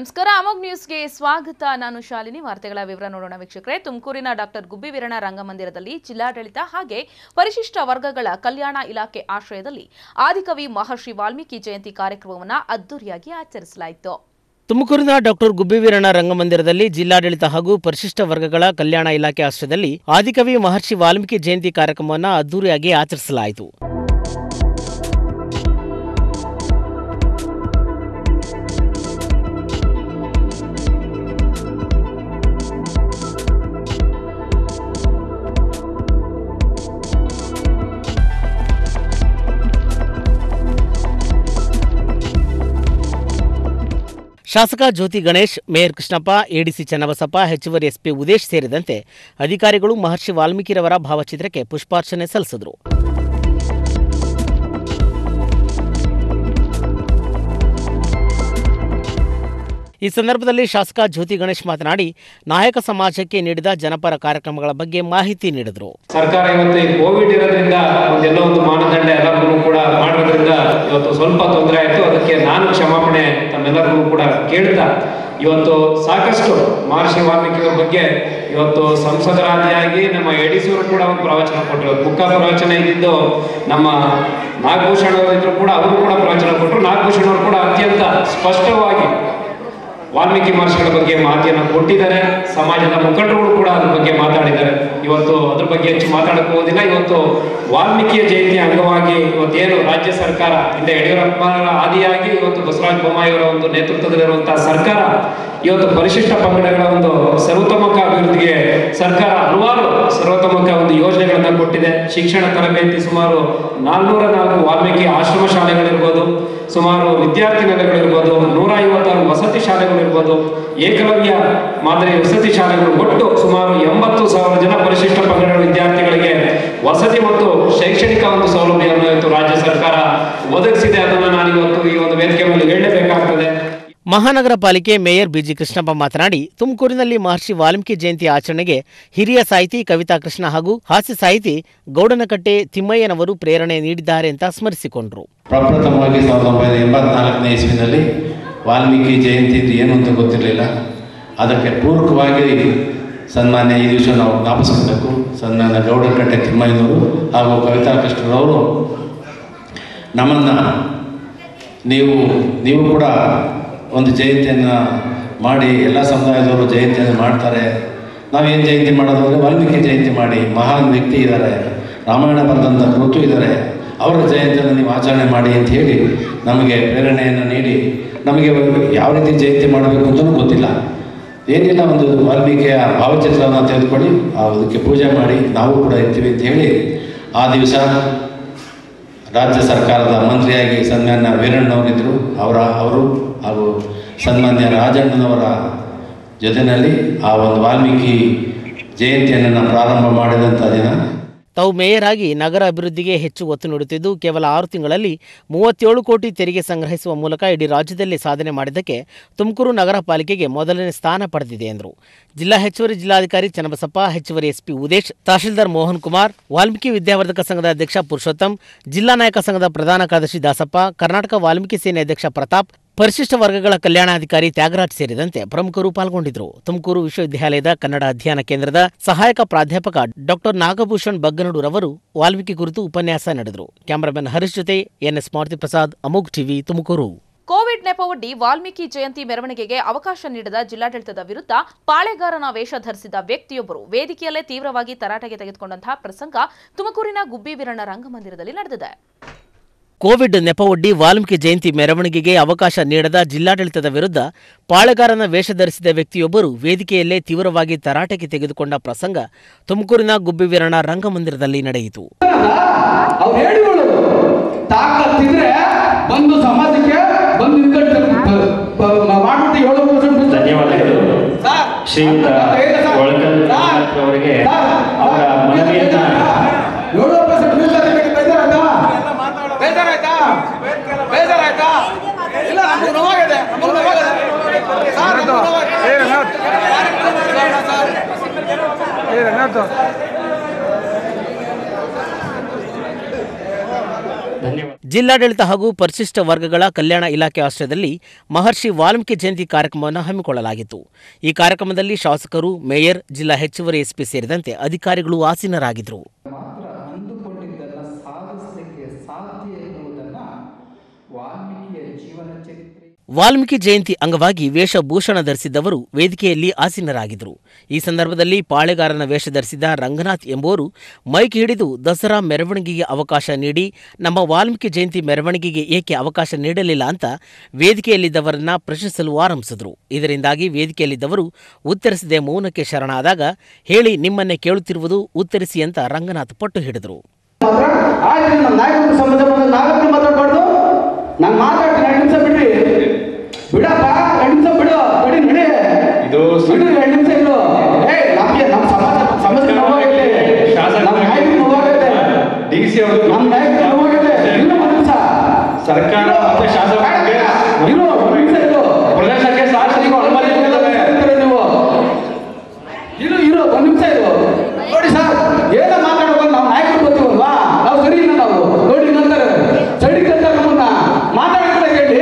ನಮಸ್ಕಾರ ಅಮೋಗ್ ನ್ಯೂಸ್ಗೆ ಸ್ವಾಗತ ನಾನು ಶಾಲಿನಿ ವಾರ್ತೆಗಳ ವಿವರ ನೋಡೋಣ ವೀಕ್ಷಕರೇ ತುಮಕೂರಿನ ಡಾಕ್ಟರ್ ಗುಬ್ಬಿ ವೀರಣ್ಣ ರಂಗಮಂದಿರದಲ್ಲಿ ಜಿಲ್ಲಾಡಳಿತ ಹಾಗೆ ಪರಿಶಿಷ್ಟ ವರ್ಗಗಳ ಕಲ್ಯಾಣ ಇಲಾಖೆ ಆಶ್ರಯದಲ್ಲಿ ಆದಿಕವಿ ಮಹರ್ಷಿ ವಾಲ್ಮೀಕಿ ಜಯಂತಿ ಕಾರ್ಯಕ್ರಮವನ್ನು ಅದ್ದೂರಿಯಾಗಿ ಆಚರಿಸಲಾಯಿತು ತುಮಕೂರಿನ ಡಾಕ್ಟರ್ ಗುಬ್ಬಿವೀರಣ್ಣ ರಂಗಮಂದಿರದಲ್ಲಿ ಜಿಲ್ಲಾಡಳಿತ ಹಾಗೂ ಪರಿಶಿಷ್ಟ ವರ್ಗಗಳ ಕಲ್ಯಾಣ ಇಲಾಖೆ ಆಶ್ರಯದಲ್ಲಿ ಆದಿಕವಿ ಮಹರ್ಷಿ ವಾಲ್ಮೀಕಿ ಜಯಂತಿ ಕಾರ್ಯಕ್ರಮವನ್ನು ಅದ್ದೂರಿಯಾಗಿ ಆಚರಿಸಲಾಯಿತು ಶಾಸಕ ಜ್ಯೋತಿ ಗಣೇಶ್ ಮೇಯರ್ ಕೃಷ್ಣಪ್ಪ ಎಡಿಸಿ ಚನ್ನಬಸಪ್ಪ ಹೆಚ್ಚುವರಿ ಎಸ್ಪಿ ಉದೇಶ್ ಸೇರಿದಂತೆ ಅಧಿಕಾರಿಗಳು ಮಹರ್ಷಿ ವಾಲ್ಮೀಕಿರವರ ಭಾವಚಿತ್ರಕ್ಕೆ ಪುಷ್ಪಾರ್ಚನೆ ಸಲ್ಲಿಸಿದರು ಈ ಸಂದರ್ಭದಲ್ಲಿ ಶಾಸಕ ಜ್ಯೋತಿ ಗಣೇಶ್ ಮಾತನಾಡಿ ನಾಯಕ ಸಮಾಜಕ್ಕೆ ನೀಡಿದ ಜನಪರ ಕಾರ್ಯಕ್ರಮಗಳ ಬಗ್ಗೆ ಮಾಹಿತಿ ನೀಡಿದರು ಸರ್ಕಾರ ಇವತ್ತು ಈ ಕೋವಿಡ್ ಇರೋದ್ರಿಂದ ಒಂದೆಲ್ಲೋ ಒಂದು ಮಾನದಂಡ ಎಲ್ಲರಿಗೂ ಕೂಡ ಮಾಡೋದ್ರಿಂದ ಇವತ್ತು ಸ್ವಲ್ಪ ತೊಂದರೆ ಆಯಿತು ಅದಕ್ಕೆ ನಾನು ಕ್ಷಮಾಪಣೆ ತಮ್ಮೆಲ್ಲರಿಗೂ ಕೂಡ ಕೇಳ್ತಾ ಇವತ್ತು ಸಾಕಷ್ಟು ಮಹರ್ಷಿ ವಾಲ್ಮೀಕಿಯವರ ಬಗ್ಗೆ ಇವತ್ತು ಸಂಸದರಾದಿಯಾಗಿ ನಮ್ಮ ಎಡಿಸಿಯವರು ಕೂಡ ಒಂದು ಪ್ರವಚನ ಕೊಟ್ಟರು ಬುಕ್ಕ ಪ್ರವಚನ ಇದ್ದಿದ್ದು ನಮ್ಮ ನಾಗಭೂಷಣ್ ಅವರು ಇದ್ರು ಕೂಡ ಅವರು ಕೂಡ ಪ್ರವಚನ ಕೊಟ್ಟರು ನಾಗಭೂಷಣ್ ಅವರು ಕೂಡ ಅತ್ಯಂತ ಸ್ಪಷ್ಟವಾಗಿ ವಾಲ್ಮೀಕಿ ಮಹರ್ಷಿಗಳ ಬಗ್ಗೆ ಮಾಹಿತಿಯನ್ನು ಕೊಟ್ಟಿದ್ದಾರೆ ಸಮಾಜದ ಮುಖಂಡರುಗಳು ಕೂಡ ಅದ್ರ ಬಗ್ಗೆ ಮಾತಾಡಿದ್ದಾರೆ ಇವತ್ತು ಅದ್ರ ಬಗ್ಗೆ ಹೆಚ್ಚು ಮಾತಾಡಕ್ಕೆ ಹೋಗೋದಿಲ್ಲ ಇವತ್ತು ವಾಲ್ಮೀಕಿಯ ಜಯಂತಿ ಅಂಗವಾಗಿ ಇವತ್ತೇನು ರಾಜ್ಯ ಸರ್ಕಾರ ಹಿಂದೆ ಯಡಿಯೂರಪ್ಪರ ಆದಿಯಾಗಿ ಇವತ್ತು ಬಸವರಾಜ ಬೊಮ್ಮಾಯಿಯವರ ಒಂದು ನೇತೃತ್ವದಲ್ಲಿರುವಂತಹ ಸರ್ಕಾರ ಇವತ್ತು ಪರಿಶಿಷ್ಟ ಪಂಗಡಗಳ ಒಂದು ಸರ್ವತೋಮುಖ ಅಭಿವೃದ್ಧಿಗೆ ಸರ್ಕಾರ ಹಲವಾರು ಸರ್ವತೋಮುಖ ಒಂದು ಯೋಜನೆಗಳನ್ನ ಕೊಟ್ಟಿದೆ ಶಿಕ್ಷಣ ತರಬೇತಿ ಸುಮಾರು ನಾಲ್ನೂರ ನಾಲ್ಕು ವಾಲ್ಮೀಕಿ ಆಶ್ರಮ ಶಾಲೆಗಳಿರ್ಬೋದು ಸುಮಾರು ವಿದ್ಯಾರ್ಥಿ ನಿಲಯಗಳಿರ್ಬೋದು ನೂರ ಐವತ್ತಾರು ವಸತಿ ಶಾಲೆಗಳಿರ್ಬೋದು ಏಕಲವ್ಯ ಮಾದರಿ ವಸತಿ ಶಾಲೆಗಳು ಒಟ್ಟು ಸುಮಾರು ಎಂಬತ್ತು ಸಾವಿರ ಜನ ಪರಿಶಿಷ್ಟ ಪಂಗಡ ವಿದ್ಯಾರ್ಥಿಗಳಿಗೆ ವಸತಿ ಮತ್ತು ಶೈಕ್ಷಣಿಕ ಒಂದು ಸೌಲಭ್ಯವನ್ನು ಇವತ್ತು ರಾಜ್ಯ ಸರ್ಕಾರ ಒದಗಿಸಿದೆ ಅದನ್ನು ನಾನು ಇವತ್ತು ಈ ಒಂದು ವೇದಿಕೆ ಮೇಲೆ ಹೇಳಲೇಬೇಕಾಗ್ತದೆ ಮಹಾನಗರ ಪಾಲಿಕೆ ಮೇಯರ್ ಬಿಜಿ ಕೃಷ್ಣಪ್ಪ ಮಾತನಾಡಿ ತುಮಕೂರಿನಲ್ಲಿ ಮಹರ್ಷಿ ವಾಲ್ಮೀಕಿ ಜಯಂತಿ ಆಚರಣೆಗೆ ಹಿರಿಯ ಸಾಹಿತಿ ಕವಿತಾ ಕೃಷ್ಣ ಹಾಗೂ ಹಾಸ್ಯ ಸಾಹಿತಿ ಗೌಡನಕಟ್ಟೆ ತಿಮ್ಮಯ್ಯನವರು ಪ್ರೇರಣೆ ನೀಡಿದ್ದಾರೆ ಅಂತ ಸ್ಮರಿಸಿಕೊಂಡರು ಪ್ರಪ್ರಥಮವಾಗಿ ಸಾವಿರದ ಒಂಬೈನೂರ ಎಂಬತ್ನಾಲ್ಕನೇ ಇಸ್ವಿನಲ್ಲಿ ವಾಲ್ಮೀಕಿ ಜಯಂತಿ ಇದು ಏನು ಅಂತ ಗೊತ್ತಿರಲಿಲ್ಲ ಅದಕ್ಕೆ ಪೂರಕವಾಗಿ ಸನ್ಮಾನ್ಯ ಈ ದಿವಸ ನಾವು ಜ್ಞಾಪಿಸ್ಕೋಬೇಕು ಸನ್ಮಾನ್ಯ ಗೌಡಕಟ್ಟೆ ತಿಮ್ಮಯ್ಯನವರು ಹಾಗೂ ಕವಿತಾ ಕೃಷ್ಣರವರು ನಮ್ಮನ್ನು ನೀವು ನೀವು ಕೂಡ ಒಂದು ಜಯಂತಿಯನ್ನು ಮಾಡಿ ಎಲ್ಲ ಸಮುದಾಯದವರು ಜಯಂತಿಯನ್ನು ಮಾಡ್ತಾರೆ ನಾವೇನು ಜಯಂತಿ ಮಾಡೋದು ಅಂದರೆ ವಾಲ್ಮೀಕಿ ಜಯಂತಿ ಮಾಡಿ ಮಹಾನ್ ವ್ಯಕ್ತಿ ಇದ್ದಾರೆ ರಾಮಾಯಣ ಬರೆದಂಥ ಋತು ಇದ್ದಾರೆ ಅವರ ಜಯಂತಿಯನ್ನು ನೀವು ಆಚರಣೆ ಮಾಡಿ ಅಂತ ಹೇಳಿ ನಮಗೆ ಪ್ರೇರಣೆಯನ್ನು ನೀಡಿ ನಮಗೆ ಯಾವ ರೀತಿ ಜಯಂತಿ ಮಾಡಬೇಕು ಅಂತಲೂ ಗೊತ್ತಿಲ್ಲ ಏನಿಲ್ಲ ಒಂದು ವಾಲ್ಮೀಕಿಯ ಭಾವಚಿತ್ರವನ್ನು ತೆಗೆದುಕೊಳ್ಳಿ ಆ ಅದಕ್ಕೆ ಪೂಜೆ ಮಾಡಿ ನಾವು ಕೂಡ ಇರ್ತೀವಿ ಅಂತ ಹೇಳಿ ಆ ದಿವಸ ರಾಜ್ಯ ಸರ್ಕಾರದ ಮಂತ್ರಿಯಾಗಿ ಸನ್ಮಾನ್ಯ ವೀರಣ್ಣವರಿದ್ದರು ಅವರ ಅವರು ಹಾಗೂ ಸನ್ಮಾನ್ಯ ರಾಜಣ್ಣನವರ ಜೊತೆಯಲ್ಲಿ ಆ ಒಂದು ವಾಲ್ಮೀಕಿ ಜಯಂತಿಯನ್ನು ನಾವು ಪ್ರಾರಂಭ ಮಾಡಿದಂಥ ದಿನ ತಾವು ಮೇಯರ್ ಆಗಿ ನಗರ ಅಭಿವೃದ್ಧಿಗೆ ಹೆಚ್ಚು ಒತ್ತು ನೀಡುತ್ತಿದ್ದು ಕೇವಲ ಆರು ತಿಂಗಳಲ್ಲಿ ಮೂವತ್ತೇಳು ಕೋಟಿ ತೆರಿಗೆ ಸಂಗ್ರಹಿಸುವ ಮೂಲಕ ಇಡೀ ರಾಜ್ಯದಲ್ಲಿ ಸಾಧನೆ ಮಾಡಿದ್ದಕ್ಕೆ ತುಮಕೂರು ನಗರ ಪಾಲಿಕೆಗೆ ಮೊದಲನೇ ಸ್ಥಾನ ಪಡೆದಿದೆ ಎಂದರು ಜಿಲ್ಲಾ ಹೆಚ್ಚುವರಿ ಜಿಲ್ಲಾಧಿಕಾರಿ ಚನ್ನಬಸಪ್ಪ ಹೆಚ್ಚುವರಿ ಎಸ್ಪಿ ಉದೇಶ್ ತಹಶೀಲ್ದಾರ್ ಮೋಹನ್ ಕುಮಾರ್ ವಾಲ್ಮೀಕಿ ವಿದ್ಯಾವರ್ಧಕ ಸಂಘದ ಅಧ್ಯಕ್ಷ ಪುರುಷೋತ್ತಮ್ ಜಿಲ್ಲಾ ನಾಯಕ ಸಂಘದ ಪ್ರಧಾನ ಕಾರ್ಯದರ್ಶಿ ದಾಸಪ್ಪ ಕರ್ನಾಟಕ ವಾಲ್ಮೀಕಿ ಸೇನೆ ಅಧ್ಯಕ್ಷ ಪ್ರತಾಪ್ ಪರಿಶಿಷ್ಟ ವರ್ಗಗಳ ಕಲ್ಯಾಣಾಧಿಕಾರಿ ತ್ಯಾಗರಾಜ್ ಸೇರಿದಂತೆ ಪ್ರಮುಖರು ಪಾಲ್ಗೊಂಡಿದ್ದರು ತುಮಕೂರು ವಿಶ್ವವಿದ್ಯಾಲಯದ ಕನ್ನಡ ಅಧ್ಯಯನ ಕೇಂದ್ರದ ಸಹಾಯಕ ಪ್ರಾಧ್ಯಾಪಕ ಡಾಕ್ಟರ್ ನಾಗಭೂಷಣ್ ಬಗ್ಗನಡೂರವರು ವಾಲ್ಮೀಕಿ ಕುರಿತು ಉಪನ್ಯಾಸ ನಡೆದರು ಕ್ಯಾಮರಾಮನ್ ಹರೀಶ್ ಜೊತೆ NS Maruti Prasad Amogh TV Tumakuru COVID ನೆಪವೊಡ್ಡಿ ವಾಲ್ಮೀಕಿ ಜಯಂತಿ ಮೆರವಣಿಗೆಗೆ ಅವಕಾಶ ನೀಡದ ಜಿಲ್ಲಾಡಳಿತದ ವಿರುದ್ಧ ಪಾಳೆಗಾರನ ವೇಷ ಧರಿಸಿದ ವ್ಯಕ್ತಿಯೊಬ್ಬರು ವೇದಿಕೆಯಲ್ಲೇ ತೀವ್ರವಾಗಿ ತರಾಟೆಗೆ ತೆಗೆದುಕೊಂಡಂತಹ ಪ್ರಸಂಗ ತುಮಕೂರಿನ ಗುಬ್ಬಿ ವೀರಣ್ಣ ರಂಗಮಂದಿರದಲ್ಲಿ ನಡೆದಿದೆ ಕೋವಿಡ್ ನೆಪವೊಡ್ಡಿ ವಾಲ್ಮೀಕಿ ಜಯಂತಿ ಮೆರವಣಿಗೆಗೆ ಅವಕಾಶ ನೀಡದ ಜಿಲ್ಲಾಡಳಿತದ ವಿರುದ್ಧ ಪಾಳೆಗಾರನ ವೇಷ ಧರಿಸಿದ ವ್ಯಕ್ತಿಯೊಬ್ಬರು ವೇದಿಕೆಯಲ್ಲೇ ತೀವ್ರವಾಗಿ ತರಾಟೆಗೆ ತೆಗೆದುಕೊಂಡ ಪ್ರಸಂಗ ತುಮಕೂರಿನ ಗುಬ್ಬಿ ವೀರಣ್ಣ ರಂಗಮಂದಿರದಲ್ಲಿ ನಡೆಯಿತು ಅವ್ರು ಹೇಳಿಕೊಳ್ಳೋದು ತಾಕತ್ತಿದ್ರೆ ಬಂದು ಸಮಾಜಕ್ಕೆ ಬಂದು ನಿಂತ್ಕೊಂಡು ಮಾಡ್ಬಿಟ್ಟು ಏಳು ಪರ್ಸೆಂಟ್ ಧನ್ಯವಾದಗಳು ಶ್ರೀಯುತ ಒಳಕಲ್ ಅವರಿಗೆ ಅವರ ಮನವಿಯನ್ನ ಏಳು ಪರ್ಸೆಂಟ್ ಬೇಜಾರಾಯ್ತಾ ಬೇಜಾರಾಯ್ತಾ ಬೇಜಾರಾಯ್ತಾ ಇಲ್ಲ ನಮ್ಗೆ ನೋವಾಗಿದೆ ನಮ್ಗೆ ನೋವಾಗಿದೆ ಸರ್ ನಮ್ಗೆ ನೋವಾಗಿದೆ. ಧನ್ಯವಾದ ಜಿಲ್ಲಾಡಳಿತ ಹಾಗೂ ಪರಿಶಿಷ್ಟ ವರ್ಗಗಳ ಕಲ್ಯಾಣ ಇಲಾಖೆ ಆಶ್ರಯದಲ್ಲಿ ಮಹರ್ಷಿ ವಾಲ್ಮೀಕಿ ಜಯಂತಿ ಕಾರ್ಯಕ್ರಮವನ್ನು ಹಮ್ಮಿಕೊಳ್ಳಲಾಗಿತ್ತು ಈ ಕಾರ್ಯಕ್ರಮದಲ್ಲಿ ಶಾಸಕರು ಮೇಯರ್ ಜಿಲ್ಲಾ ಹೆಚ್ಚುವರಿ ಎಸ್ಪಿ ಸೇರಿದಂತೆ ಅಧಿಕಾರಿಗಳು ಆಸೀನರಾಗಿದ್ದರು ಮಾತ್ರ ಅಂದುಕೊಂಡಿದ್ದನ್ನ ಸಾಧಿಸಲಿಕ್ಕೆ ಸಾಧ್ಯ ಎನ್ನುವುದನ್ನ ವಾಲ್ಮೀಕಿಯ ಜೀವನ ಚರಿತ್ರೆ ವಾಲ್ಮೀಕಿ ಜಯಂತಿ ಅಂಗವಾಗಿ ವೇಷಭೂಷಣ ಧರಿಸಿದ್ದವರು ವೇದಿಕೆಯಲ್ಲಿ ಆಸೀನರಾಗಿದ್ದರು ಈ ಸಂದರ್ಭದಲ್ಲಿ ಪಾಳೆಗಾರನ ವೇಷ ಧರಿಸಿದ ರಂಗನಾಥ್ ಎಂಬುವರು ಮೈಕ್ ಹಿಡಿದು ದಸರಾ ಮೆರವಣಿಗೆಗೆ ಅವಕಾಶ ನೀಡಿ ನಮ್ಮ ವಾಲ್ಮೀಕಿ ಜಯಂತಿ ಮೆರವಣಿಗೆಗೆ ಏಕೆ ಅವಕಾಶ ನೀಡಲಿಲ್ಲ ಅಂತ ವೇದಿಕೆಯಲ್ಲಿದ್ದವರನ್ನ ಪ್ರಶ್ನಿಸಲು ಆರಂಭಿಸಿದರು ಇದರಿಂದಾಗಿ ವೇದಿಕೆಯಲ್ಲಿದ್ದವರು ಉತ್ತರಿಸದೆ ಮೌನಕ್ಕೆ ಶರಣಾದಾಗ ಹೇಳಿ ನಿಮ್ಮನ್ನೇ ಕೇಳುತ್ತಿರುವುದು ಉತ್ತರಿಸಿ ಅಂತ ರಂಗನಾಥ್ ಪಟ್ಟು ಹಿಡಿದರು ಮಾತ್ರ ಆಯ್ತು ನಮ್ಮ ನಾಯಕರು ಸಂಬಂಧ ಬಂದ ನಾಲ್ಕು ಮಾತಾಡ್ಬಾರ್ದು ನಾನು ಮಾತಾಡ್ತೀನಿ ಎರಡು ನಿಮಿಷ ಬಿಡ್ರಿ ಬಿಡಪ್ಪ ಎರಡು ನಿಮಿಷ ಬಿಡು ಬಿಡಿ ನಡಿ ಇದು ಬಿಡು ಎರಡು ನಿಮಿಷ ಇರು ಏ ನಮ್ಗೆ ನಮ್ಮ ಸಮಾಜ ನಮ್ಮ ಸಮಾಜ ನೋವಾಗೈತೆ ನಮ್ಮ ನಾಯಕರು ನೋವಾಗೈತೆ ಡಿ ಸಿ ಅವರು ನಮ್ಮ ನಾಯಕರು ನೋವಾಗೈತೆ ಇನ್ನು ಒಂದು ನಿಮಿಷ ಸರ್ಕಾರ ಇರು. ಮತ್ತೆ ಶಾಸಕರಿಗೆ ಇರು ಒಂದು ನಿಮಿಷ ಇರು ಪ್ರದೇಶಕ್ಕೆ ಸಾರ್ವಜನಿಕ ಅನುಮತಿ ನೀಡುತ್ತವೆ. ನೀವು ಇರು ಇರು ಒಂದು ನಿಮಿಷ ಇರು ನೋಡಿ ಸರ್ ಏನೋ ಮಾತಾಡೋದು ನಾವು ನಾಯಕರು ಗೊತ್ತಿವಲ್ವಾ ನಾವು ಸರಿ ಇಲ್ಲ ನಾವು ನೋಡಿ ನಂತರ ಸೈಡಿಗೆ ಅಂತಾರೆ ನಮ್ಮನ್ನ ಮಾತಾಡ್ತಾರೆ ಹೇಳಿ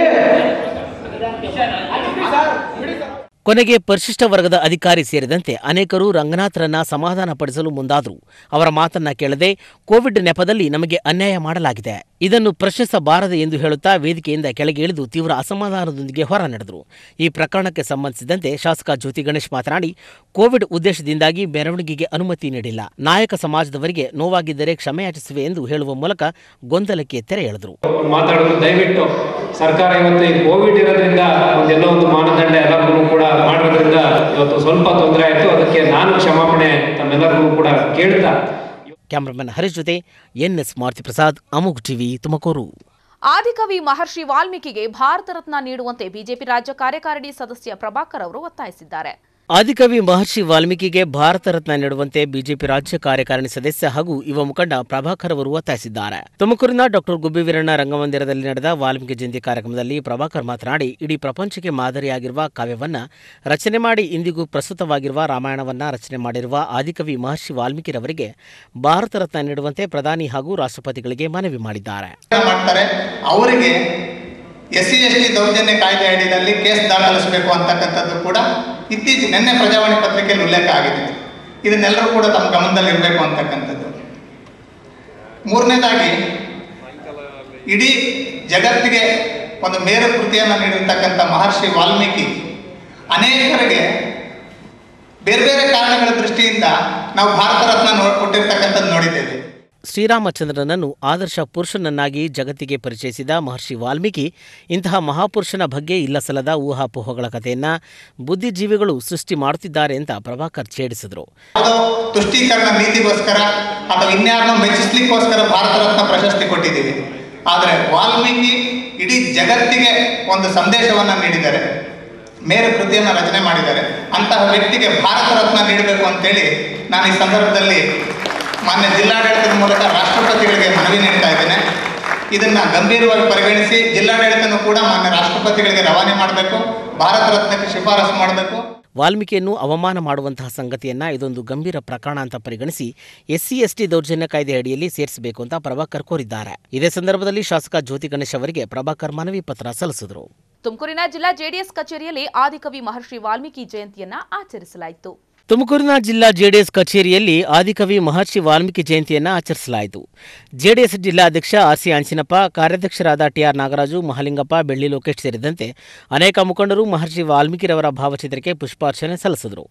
ಕೊನೆಗೆ ಪರಿಶಿಷ್ಟ ವರ್ಗದ ಅಧಿಕಾರಿ ಸೇರಿದಂತೆ ಅನೇಕರು ರಂಗನಾಥರನ್ನ ಸಮಾಧಾನಪಡಿಸಲು ಮುಂದಾದರು ಅವರ ಮಾತನ್ನ ಕೇಳದೆ ಕೋವಿಡ್ ನೆಪದಲ್ಲಿ ನಮಗೆ ಅನ್ಯಾಯ ಮಾಡಲಾಗಿದೆ ಇದನ್ನು ಪ್ರಶ್ನಿಸಬಾರದು ಎಂದು ಹೇಳುತ್ತಾ ವೇದಿಕೆಯಿಂದ ಕೆಳಗೆ ಇಳಿದು ತೀವ್ರ ಅಸಮಾಧಾನದೊಂದಿಗೆ ಹೊರ ನಡೆದರು ಈ ಪ್ರಕರಣಕ್ಕೆ ಸಂಬಂಧಿಸಿದಂತೆ ಶಾಸಕ ಜ್ಯೋತಿ ಗಣೇಶ್ ಮಾತನಾಡಿ ಕೋವಿಡ್ ಉದ್ದೇಶದಿಂದಾಗಿ ಮೆರವಣಿಗೆಗೆ ಅನುಮತಿ ನೀಡಿಲ್ಲ ನಾಯಕ ಸಮಾಜದವರಿಗೆ ನೋವಾಗಿದ್ದರೆ ಕ್ಷಮೆಯಾಚಿಸುವೆ ಎಂದು ಹೇಳುವ ಮೂಲಕ ಗೊಂದಲಕ್ಕೆ ತೆರೆ ಎಳೆದರು ಅವ್ರು ಮಾತಾಡೋದು ದಯವಿಟ್ಟು ಸರ್ಕಾರ ಇವತ್ತು ಈ ಕೋವಿಡ್ ಇರೋದ್ರಿಂದ ಒಂದೆಲ್ಲೋ ಒಂದು ಮಾನದಂಡ ಎಲ್ಲರಿಗೂ ಕೂಡ ಮಾಡೋದ್ರಿಂದ ಇವತ್ತು ಸ್ವಲ್ಪ ತೊಂದರೆ ಆಯಿತು ಅದಕ್ಕೆ ನಾನು ಕ್ಷಮಾಪಣೆ ತಮ್ಮೆಲ್ಲರಿಗೂ ಕೂಡ ಕೇಳ್ತಾ ಕ್ಯಾಮರಾಮನ್ ಹರೀಶ್ ಜೊತೆ ಎನ್ಎಸ್ ಮಾರುತಿ ಪ್ರಸಾದ್ ಅಮುಗ್ ಟಿವಿ ತುಮಕೂರು ಆದಿಕವಿ ಮಹರ್ಷಿ ವಾಲ್ಮೀಕಿಗೆ ಭಾರತ ರತ್ನ ನೀಡುವಂತೆ ಬಿಜೆಪಿ ರಾಜ್ಯ ಕಾರ್ಯಕಾರಿಣಿ ಸದಸ್ಯ ಪ್ರಭಾಕರ್ ಅವರು ಒತ್ತಾಯಿಸಿದ್ದಾರೆ ಆದಿಕವಿ ಮಹರ್ಷಿ ವಾಲ್ಮೀಕಿಗೆ ಭಾರತ ರತ್ನ ನೀಡುವಂತೆ ಬಿಜೆಪಿ ರಾಜ್ಯ ಕಾರ್ಯಕಾರಿಣಿ ಸದಸ್ಯ ಹಾಗೂ ಯುವ ಮುಖಂಡ ಪ್ರಭಾಕರ್ ಅವರು ಒತ್ತಾಯಿಸಿದ್ದಾರೆ ತುಮಕೂರಿನ ಡಾಕ್ಟರ್ ಗುಬ್ಬಿ ವೀರಣ್ಣ ರಂಗಮಂದಿರದಲ್ಲಿ ನಡೆದ ವಾಲ್ಮೀಕಿ ಜಯಂತಿ ಕಾರ್ಯಕ್ರಮದಲ್ಲಿ ಪ್ರಭಾಕರ್ ಮಾತನಾಡಿ ಇಡೀ ಪ್ರಪಂಚಕ್ಕೆ ಮಾದರಿಯಾಗಿರುವ ಕಾವ್ಯವನ್ನ ರಚನೆ ಮಾಡಿ ಇಂದಿಗೂ ಪ್ರಸ್ತುತವಾಗಿರುವ ರಾಮಾಯಣವನ್ನ ರಚನೆ ಮಾಡಿರುವ ಆದಿಕವಿ ಮಹರ್ಷಿ ವಾಲ್ಮೀಕಿರವರಿಗೆ ಭಾರತ ರತ್ನ ನೀಡುವಂತೆ ಪ್ರಧಾನಿ ಹಾಗೂ ರಾಷ್ಟ್ರಪತಿಗಳಿಗೆ ಮನವಿ ಮಾಡಿದ್ದಾರೆ ಮಾಡ್ತಾರೆ ಅವರಿಗೆ ಎಸ್ ಸಿ ಎಸ್ ಟಿ ದೌರ್ಜನ್ಯ ಕಾಯ್ದೆ ಅಡಿಯಲ್ಲಿ ಕೇಸ್ ದಾಖಲಿಸಬೇಕು ಅಂತಕ್ಕಂಥದ್ದು ಕೂಡ ಇತ್ತೀಚೆಗೆ ನಿನ್ನೆ ಪ್ರಜಾವಾಣಿ ಪತ್ರಿಕೆಯಲ್ಲಿ ಉಲ್ಲೇಖ ಆಗಿದೆ ಇದನ್ನೆಲ್ಲರೂ ಕೂಡ ತಮ್ಮ ಗಮನದಲ್ಲಿರಬೇಕು ಅಂತಕ್ಕಂಥದ್ದು ಮೂರನೇದಾಗಿ ಇಡೀ ಜಗತ್ತಿಗೆ ಒಂದು ಮೇರು ಕೃತಿಯನ್ನು ನೀಡಿರ್ತಕ್ಕಂಥ ಮಹರ್ಷಿ ವಾಲ್ಮೀಕಿ ಅನೇಕರಿಗೆ ಬೇರೆ ಬೇರೆ ಕಾರಣಗಳ ದೃಷ್ಟಿಯಿಂದ ನಾವು ಭಾರತ ರತ್ನ ನೋ ಕೊಟ್ಟಿರ್ತಕ್ಕಂಥದ್ದು ನೋಡಿದ್ದೇವೆ ಶ್ರೀರಾಮಚಂದ್ರನನ್ನು ಆದರ್ಶ ಪುರುಷನನ್ನಾಗಿ ಜಗತ್ತಿಗೆ ಪರಿಚಯಿಸಿದ ಮಹರ್ಷಿ ವಾಲ್ಮೀಕಿ ಇಂತಹ ಮಹಾಪುರುಷನ ಬಗ್ಗೆ ಇಲ್ಲಸಲ್ಲದ ಊಹಾಪೋಹಗಳ ಕಥೆಯನ್ನ ಬುದ್ಧಿಜೀವಿಗಳು ಸೃಷ್ಟಿ ಮಾಡುತ್ತಿದ್ದಾರೆ ಅಂತ ಪ್ರಭಾಕರ್ ಛೇಡಿಸಿದರು ಯಾವುದೋ ತುಷ್ಟೀಕರಣ ನೀತಿಗೋಸ್ಕರ ಅಥವಾ ಇನ್ಯಾರನ್ನೋ ಮೆಚ್ಚಿಸ್ಲಿಕ್ಕೋಸ್ಕರ ಭಾರತ ರತ್ನ ಪ್ರಶಸ್ತಿ ಕೊಟ್ಟಿದ್ದೀವಿ ಆದರೆ ವಾಲ್ಮೀಕಿ ಇಡೀ ಜಗತ್ತಿಗೆ ಒಂದು ಸಂದೇಶವನ್ನು ನೀಡಿದ್ದಾರೆ ಮೇರು ಕೃತಿಯನ್ನು ರಚನೆ ಮಾಡಿದ್ದಾರೆ ಅಂತಹ ವ್ಯಕ್ತಿಗೆ ಭಾರತ ರತ್ನ ನೀಡಬೇಕು ಅಂತೇಳಿ ನಾನು ಈ ಸಂದರ್ಭದಲ್ಲಿ ಮಾನ್ಯ ಜಿಲ್ಲಾಡಳಿತದ ಮೂಲಕ ರಾಷ್ಟ್ರಪತಿಗಳಿಗೆ ಮನವಿ ನೀಡ್ತಾ ಇದ್ದೇನೆ ಇದನ್ನ ಗಂಭೀರವಾಗಿ ಪರಿಗಣಿಸಿ ಜಿಲ್ಲಾಡಳಿತನೂ ಕೂಡ ಮಾನ್ಯ ರಾಷ್ಟ್ರಪತಿಗಳಿಗೆ ರವಾನೆ ಮಾಡಬೇಕು ಭಾರತ ರತ್ನಕ್ಕೆ ಶಿಫಾರಸು ಮಾಡಬೇಕು ವಾಲ್ಮೀಕಿಯನ್ನು ಅವಮಾನ ಮಾಡುವಂತಹ ಸಂಗತಿಯನ್ನ ಇದೊಂದು ಗಂಭೀರ ಪ್ರಕರಣ ಅಂತ ಪರಿಗಣಿಸಿ ಎಸ್ಸಿ ಎಸ್ಟಿ ದೌರ್ಜನ್ಯ ಕಾಯ್ದೆ ಅಡಿಯಲ್ಲಿ ಸೇರಿಸಬೇಕು ಅಂತ ಪ್ರಭಾಕರ್ ಕೋರಿದ್ದಾರೆ ಇದೇ ಸಂದರ್ಭದಲ್ಲಿ ಶಾಸಕ ಜ್ಯೋತಿ ಗಣೇಶ್ ಅವರಿಗೆ ಪ್ರಭಾಕರ್ ಮನವಿ ಪತ್ರ ಸಲ್ಲಿಸಿದರು ತುಮಕೂರಿನ ಜಿಲ್ಲಾ ಜೆಡಿಎಸ್ ಕಚೇರಿಯಲ್ಲಿ ಆದಿಕವಿ ಮಹರ್ಷಿ ವಾಲ್ಮೀಕಿ ಜಯಂತಿಯನ್ನ ಆಚರಿಸಲಾಯಿತು ತುಮಕೂರಿನ ಜಿಲ್ಲಾ ಜೆಡಿಎಸ್ ಕಚೇರಿಯಲ್ಲಿ ಆದಿಕವಿ ಮಹರ್ಷಿ ವಾಲ್ಮೀಕಿ ಜಯಂತಿಯನ್ನು ಆಚರಿಸಲಾಯಿತು ಜೆಡಿಎಸ್ ಜಿಲ್ಲಾಧ್ಯಕ್ಷ ಆರ್ಸಿ ಅಂಚಿನಪ್ಪ ಕಾರ್ಯಾಧ್ಯಕ್ಷರಾದ ಟಿಆರ್ ನಾಗರಾಜು ಮಹಾಲಿಂಗಪ್ಪ ಬೆಳ್ಳಿ ಲೋಕೇಶ್ ಸೇರಿದಂತೆ ಅನೇಕ ಮುಖಂಡರು ಮಹರ್ಷಿ ವಾಲ್ಮೀಕಿರವರ ಭಾವಚಿತ್ರಕ್ಕೆ ಪುಷ್ಪಾರ್ಚನೆ ಸಲ್ಲಿಸಿದರು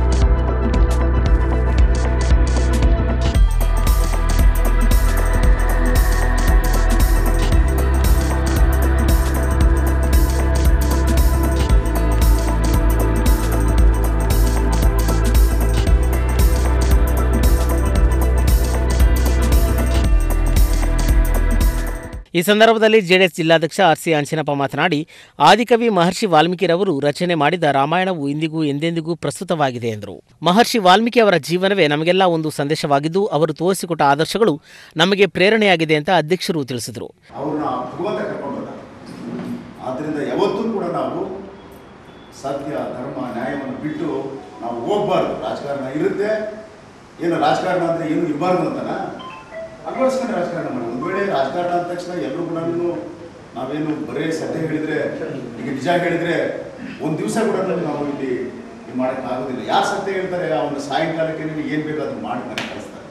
ಈ ಸಂದರ್ಭದಲ್ಲಿ ಜೆಡಿಎಸ್ ಜಿಲ್ಲಾಧ್ಯಕ್ಷ ಆರ್ ಸಿ ಅಂಚಿನಪ್ಪ ಮಾತನಾಡಿ ಆದಿಕವಿ ಮಹರ್ಷಿ ವಾಲ್ಮೀಕಿರವರು ರಚನೆ ಮಾಡಿದ ರಾಮಾಯಣವು ಇಂದಿಗೂ ಎಂದೆಂದಿಗೂ ಪ್ರಸ್ತುತವಾಗಿದೆ ಎಂದರು ಮಹರ್ಷಿ ವಾಲ್ಮೀಕಿ ಅವರ ಜೀವನವೇ ನಮಗೆಲ್ಲ ಒಂದು ಸಂದೇಶವಾಗಿದ್ದು ಅವರು ತೋರಿಸಿಕೊಟ್ಟ ಆದರ್ಶಗಳು ನಮಗೆ ಪ್ರೇರಣೆಯಾಗಿದೆ ಅಂತ ಅಧ್ಯಕ್ಷರು ತಿಳಿಸಿದರು ಅವ್ರನ್ನ ಭಗವಂತ ಕರ್ಕೊಂಡು ಬಂದ ಆದ್ದರಿಂದ ಯಾವತ್ತೂ ಕೂಡ ನಾವು ಸತ್ಯ ಧರ್ಮ ನ್ಯಾಯವನ್ನು ಬಿಟ್ಟು ನಾವು ಹೋಗ್ಬಾರ್ದು ರಾಜಕಾರಣ ಇರುತ್ತೆ ಏನು ರಾಜಕಾರಣ ಅಂದರೆ ಏನು ಇರಬಾರ್ದು ಅಂತನಾ ಅಳವಡಿಸ್ಕೊಂಡು ರಾಜಕಾರಣ ಮಾಡಿ ಒಂದು ವೇಳೆ ರಾಜಕಾರಣ ಅಂದ ತಕ್ಷಣ ಎಲ್ಲರೂ ಕೂಡ ನಾವೇನು ಬರೇ ಸತ್ಯ ಹೇಳಿದ್ರೆ ಈಗ ನಿಜ ಹೇಳಿದ್ರೆ ಒಂದು ದಿವಸ ಕೂಡ ನಾವು ಇಲ್ಲಿ ಇದು ಮಾಡೋಕ್ಕಾಗೋದಿಲ್ಲ ಯಾರು ಸತ್ಯ ಹೇಳ್ತಾರೆ ಅವನು ಸಾಯಂಕಾಲಕ್ಕೆ ನಿಮಗೆ ಏನು ಬೇಕು ಅದನ್ನು ಮಾಡಿ ನನಗೆ ಕಳಿಸ್ತಾರೆ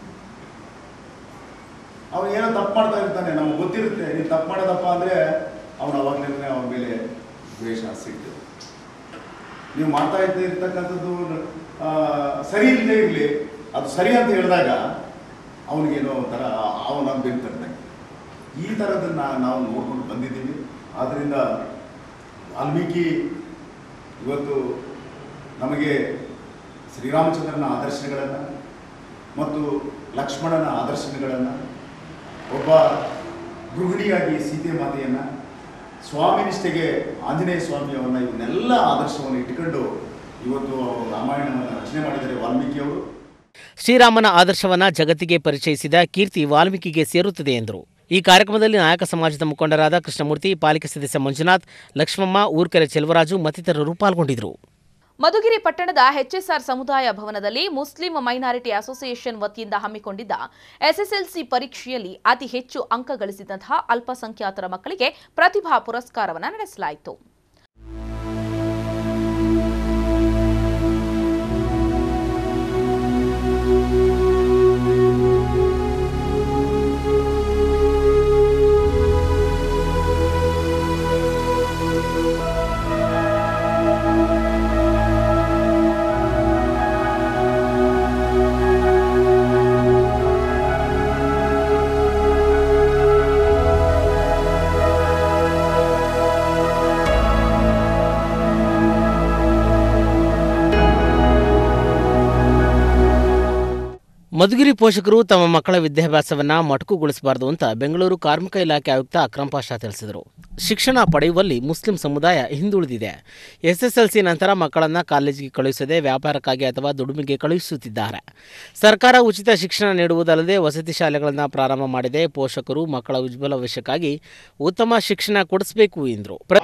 ಅವನು ಏನೋ ತಪ್ಪು ಮಾಡ್ತಾ ಇರ್ತಾನೆ ನಮ್ಗೆ ಗೊತ್ತಿರುತ್ತೆ ನೀನು ತಪ್ಪು ಮಾಡೋದಪ್ಪ ಅಂದರೆ ಅವನು ಅವಾಗಲೇ ಅವನ ಮೇಲೆ ದ್ವೇಷ ಸಿಗ್ತದೆ ನೀವು ಮಾಡ್ತಾ ಇದ್ದ ಇರ್ತಕ್ಕಂಥದ್ದು ಆ, ಸರಿ ಇಲ್ಲದೆ ಇರಲಿ ಅದು ಸರಿ ಅಂತ ಹೇಳಿದಾಗ ಅವನಿಗೇನೋ ಒಂಥರ ಅವನ ಬೆಂತಂತೆ ಈ ಥರದನ್ನು ನಾವು ನೋಡ್ಕೊಂಡು ಬಂದಿದ್ದೀವಿ ಆದ್ದರಿಂದ ವಾಲ್ಮೀಕಿ ಇವತ್ತು ನಮಗೆ ಶ್ರೀರಾಮಚಂದ್ರನ ಆದರ್ಶಗಳನ್ನು ಮತ್ತು ಲಕ್ಷ್ಮಣನ ಆದರ್ಶಗಳನ್ನು ಒಬ್ಬ ಗೃಹಿಣಿಯಾಗಿ ಸೀತೆ ಮಾತೆಯನ್ನು ಸ್ವಾಮಿ ನಿಷ್ಠೆಗೆ ಆಂಜನೇಯ ಸ್ವಾಮಿಯವನ್ನ ಇವನ್ನೆಲ್ಲ ಆದರ್ಶವನ್ನು ಇಟ್ಕೊಂಡು ಇವತ್ತು ಅವರು ರಾಮಾಯಣವನ್ನು ರಚನೆ ಮಾಡಿದ್ದಾರೆ ವಾಲ್ಮೀಕಿಯವರು ಶ್ರೀರಾಮನ ಆದರ್ಶವನ್ನ ಜಗತ್ತಿಗೆ ಪರಿಚಯಿಸಿದ ಕೀರ್ತಿ ವಾಲ್ಮೀಕಿಗೆ ಸೇರುತ್ತದೆ ಎಂದರು ಈ ಕಾರ್ಯಕ್ರಮದಲ್ಲಿ ನಾಯಕ ಸಮಾಜದ ಮುಖಂಡರಾದ ಕೃಷ್ಣಮೂರ್ತಿ ಪಾಲಿಕೆ ಸದಸ್ಯ ಮಂಜುನಾಥ್ ಲಕ್ಷ್ಮಮ್ಮ ಊರ್ಕೆರೆ ಚೆಲುವರಾಜು ಮತ್ತಿತರರು ಪಾಲ್ಗೊಂಡಿದ್ದರು ಮಧುಗಿರಿ ಪಟ್ಟಣದ ಎಚ್ಎಸ್ಆರ್ ಸಮುದಾಯ ಭವನದಲ್ಲಿ ಮುಸ್ಲಿಂ ಮೈನಾರಿಟಿ ಅಸೋಸಿಯೇಷನ್ ವತಿಯಿಂದ ಹಮ್ಮಿಕೊಂಡಿದ್ದ ಎಸ್ಎಸ್ಎಲ್ಸಿ ಪರೀಕ್ಷೆಯಲ್ಲಿ ಅತಿ ಹೆಚ್ಚು ಅಂಕ ಗಳಿಸಿದಂತಹ ಅಲ್ಪಸಂಖ್ಯಾತರ ಮಕ್ಕಳಿಗೆ ಪ್ರತಿಭಾ ಪುರಸ್ಕಾರವನ್ನು ನಡೆಸಲಾಯಿತು ಮಧುಗಿರಿ ಪೋಷಕರು ತಮ್ಮ ಮಕ್ಕಳ ವಿದ್ಯಾಭ್ಯಾಸವನ್ನ ಮೊಟಕುಗೊಳಿಸಬಾರದು ಅಂತ ಬೆಂಗಳೂರು ಕಾರ್ಮಿಕ ಇಲಾಖೆ ಆಯುಕ್ತ ಅಕ್ರಮ್ ಪಾಷಾ ತಿಳಿಸಿದರು ಶಿಕ್ಷಣ ಪಡೆಯುವಲ್ಲಿ ಮುಸ್ಲಿಂ ಸಮುದಾಯ ಹಿಂದುಳಿದಿದೆ ಎಸ್ಎಸ್ಎಲ್ಸಿ ನಂತರ ಮಕ್ಕಳನ್ನ ಕಾಲೇಜಿಗೆ ಕಳುಹಿಸದೆ ವ್ಯಾಪಾರಕ್ಕಾಗಿ ಅಥವಾ ದುಡಿಮೆಗೆ ಕಳುಹಿಸುತ್ತಿದ್ದಾರೆ ಸರ್ಕಾರ ಉಚಿತ ಶಿಕ್ಷಣ ನೀಡುವುದಲ್ಲದೆ ವಸತಿ ಶಾಲೆಗಳನ್ನು ಪ್ರಾರಂಭ ಮಾಡಿದೆ ಪೋಷಕರು ಮಕ್ಕಳ ಉಜ್ವಲ ಭವಿಷ್ಯಕ್ಕಾಗಿ ಉತ್ತಮ ಶಿಕ್ಷಣ ಕೊಡಿಸಬೇಕು ಎಂದರು ಪ್ರ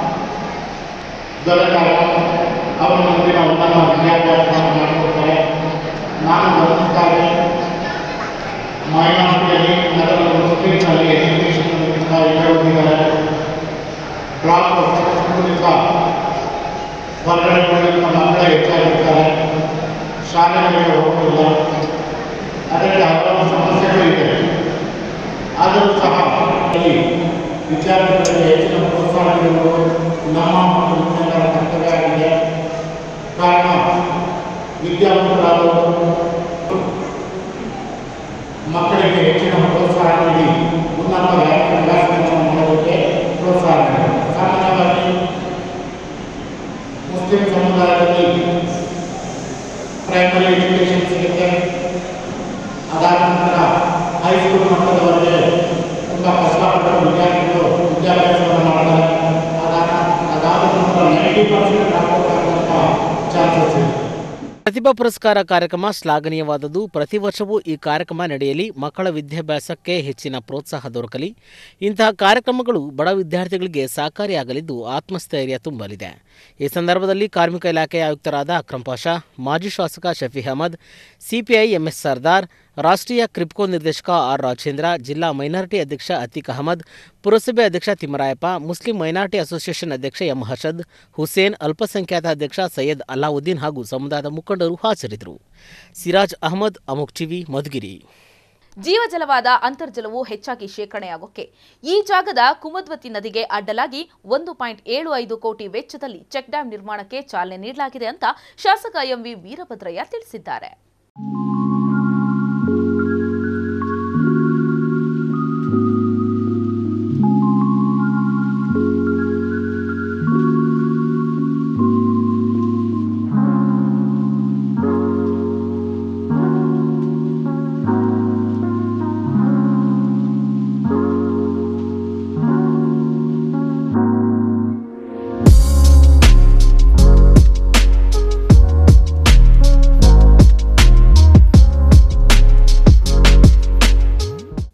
ದೊರೆತಾಗ ಅವರು ಮುಂದಿನ ಉನ್ನತ ವಿದ್ಯಾಭ್ಯಾಸವನ್ನು ಮಾಡಿಕೊಡ್ತಾರೆ ನಾನು ಗಮನಿಸಿದಾಗ ಮೈನಾರಿಟಿಯಲ್ಲಿ ನಗರದ ಮುಸ್ಲಿಮ್ನಲ್ಲಿ ಎಜುಕೇಷನ್ಗಿಂತ ಹಿಂದೆ ಬ್ಲಾಕ್ ಸ್ಕೂಲಿಂದ ಹೊರಗಡೆ ಉಳಿದ ಮಕ್ಕಳೇ ಹೆಚ್ಚಾಗಿರ್ತಾರೆ ಶಾಲೆಗಳಿಗೆ ಹೋಗುವುದಿಲ್ಲ ಅದರಲ್ಲಿ ಹಲವಾರು ಸಮಸ್ಯೆಗಳು ಇದೆ ಆದರೂ ಸಹ ಇಲ್ಲಿ ವಿದ್ಯಾರ್ಥಿಗಳಿಗೆ ಹೆಚ್ಚಿನ ಪ್ರೋತ್ಸಾಹ ನೀಡುವುದು ನಮ್ಮ ಮತ್ತು ನಿಮ್ಮೆಲ್ಲರ ಕರ್ತವ್ಯ ಆಗಿದೆ ಕಾರಣ ವಿದ್ಯಾವಂತರಾದವರು ಮಕ್ಕಳಿಗೆ ಹೆಚ್ಚಿನ ಪ್ರೋತ್ಸಾಹ ನೀಡಿ ಉನ್ನತ ವ್ಯಾಸಂಗವನ್ನು ಮಾಡೋದಕ್ಕೆ ಪ್ರೋತ್ಸಾಹ ನೀಡಿ ಸಾಮಾನ್ಯವಾಗಿ ಮುಸ್ಲಿಂ ಸಮುದಾಯದಲ್ಲಿ ಪ್ರೈಮರಿ ಎಜುಕೇಷನ್ ಸಿಗುತ್ತೆ ಅದಾದ ನಂತರ ಹೈಸ್ಕೂಲ್ ಮಟ್ಟದವರೆಗೆ ತುಂಬ ಕಷ್ಟಪಟ್ಟು ವಿದ್ಯಾರ್ಥಿಗಳು ವಿದ್ಯಾಭ್ಯಾಸವನ್ನು ಮಾಡ್ತಾರೆ ಅದಾದ ಅದಾದ ನಂತರ ನೈಂಟಿ ಪರ್ಸೆಂಟ್ ಹಾಕೋಕ್ಕಾಗುವಂಥ ಚಾನ್ಸಸ್ ಇದೆ ಪ್ರತಿಭಾ ಪುರಸ್ಕಾರ ಕಾರ್ಯಕ್ರಮ ಶ್ಲಾಘನೀಯವಾದದ್ದು ಪ್ರತಿ ವರ್ಷವೂ ಈ ಕಾರ್ಯಕ್ರಮ ನಡೆಯಲಿ ಮಕ್ಕಳ ವಿದ್ಯಾಭ್ಯಾಸಕ್ಕೆ ಹೆಚ್ಚಿನ ಪ್ರೋತ್ಸಾಹ ದೊರಕಲಿ ಇಂತಹ ಕಾರ್ಯಕ್ರಮಗಳು ಬಡ ವಿದ್ಯಾರ್ಥಿಗಳಿಗೆ ಸಹಕಾರಿಯಾಗಲಿದ್ದು ಆತ್ಮಸ್ಥೈರ್ಯ ತುಂಬಲಿದೆ ಈ ಸಂದರ್ಭದಲ್ಲಿ ಕಾರ್ಮಿಕ ಇಲಾಖೆ ಆಯುಕ್ತರಾದ ಅಕ್ರಮ್ ಪಾಷಾ ಮಾಜಿ ಶಾಸಕ ಶಫಿ ಅಹಮದ್ ಸಿಪಿಐ ಎಂಎಸ್ ಸರ್ದಾರ್ ರಾಷ್ಟ್ರೀಯ ಕ್ರಿಪ್ಕೋ ನಿರ್ದೇಶಕ ಆರ್ ರಾಜೇಂದ್ರ ಜಿಲ್ಲಾ ಮೈನಾರಿಟಿ ಅಧ್ಯಕ್ಷ ಅತೀಕ್ ಅಹಮದ್ ಪುರಸಭೆ ಅಧ್ಯಕ್ಷ ತಿಮ್ಮರಾಯಪ್ಪ ಮುಸ್ಲಿಂ ಮೈನಾರಿಟಿ ಅಸೋಸಿಯೇಷನ್ ಅಧ್ಯಕ್ಷ ಎಂ ಹರ್ಷದ್ ಹುಸೇನ್ ಅಲ್ಪಸಂಖ್ಯಾತ ಅಧ್ಯಕ್ಷ ಸೈಯದ್ ಅಲಾವುದ್ದೀನ್ ಹಾಗೂ ಸಮುದಾಯದ ಮುಖಂಡರು ಹಾಜರಿದ್ದರು ಸಿರಾಜ್ ಅಹಮದ್ ಅಮುಕ್ ಟಿವಿ ಮಧುಗಿರಿ ಜೀವಜಲವಾದ ಅಂತರ್ಜಲವು ಹೆಚ್ಚಾಗಿ ಶೇಖರಣೆಯಾಗೋಕೆ ಈ ಜಾಗದ ಕುಮದ್ವತಿ ನದಿಗೆ ಅಡ್ಡಲಾಗಿ ಒಂದು ಪಾಯಿಂಟ್ ಏಳು ಐದು ಕೋಟಿ ವೆಚ್ಚದಲ್ಲಿ ಚೆಕ್ ಡ್ಯಾಂ ನಿರ್ಮಾಣಕ್ಕೆ ಚಾಲನೆ ನೀಡಲಾಗಿದೆ ಅಂತ ಶಾಸಕ ಎಂವಿ ವೀರಭದ್ರಯ್ಯ ತಿಳಿಸಿದ್ದಾರೆ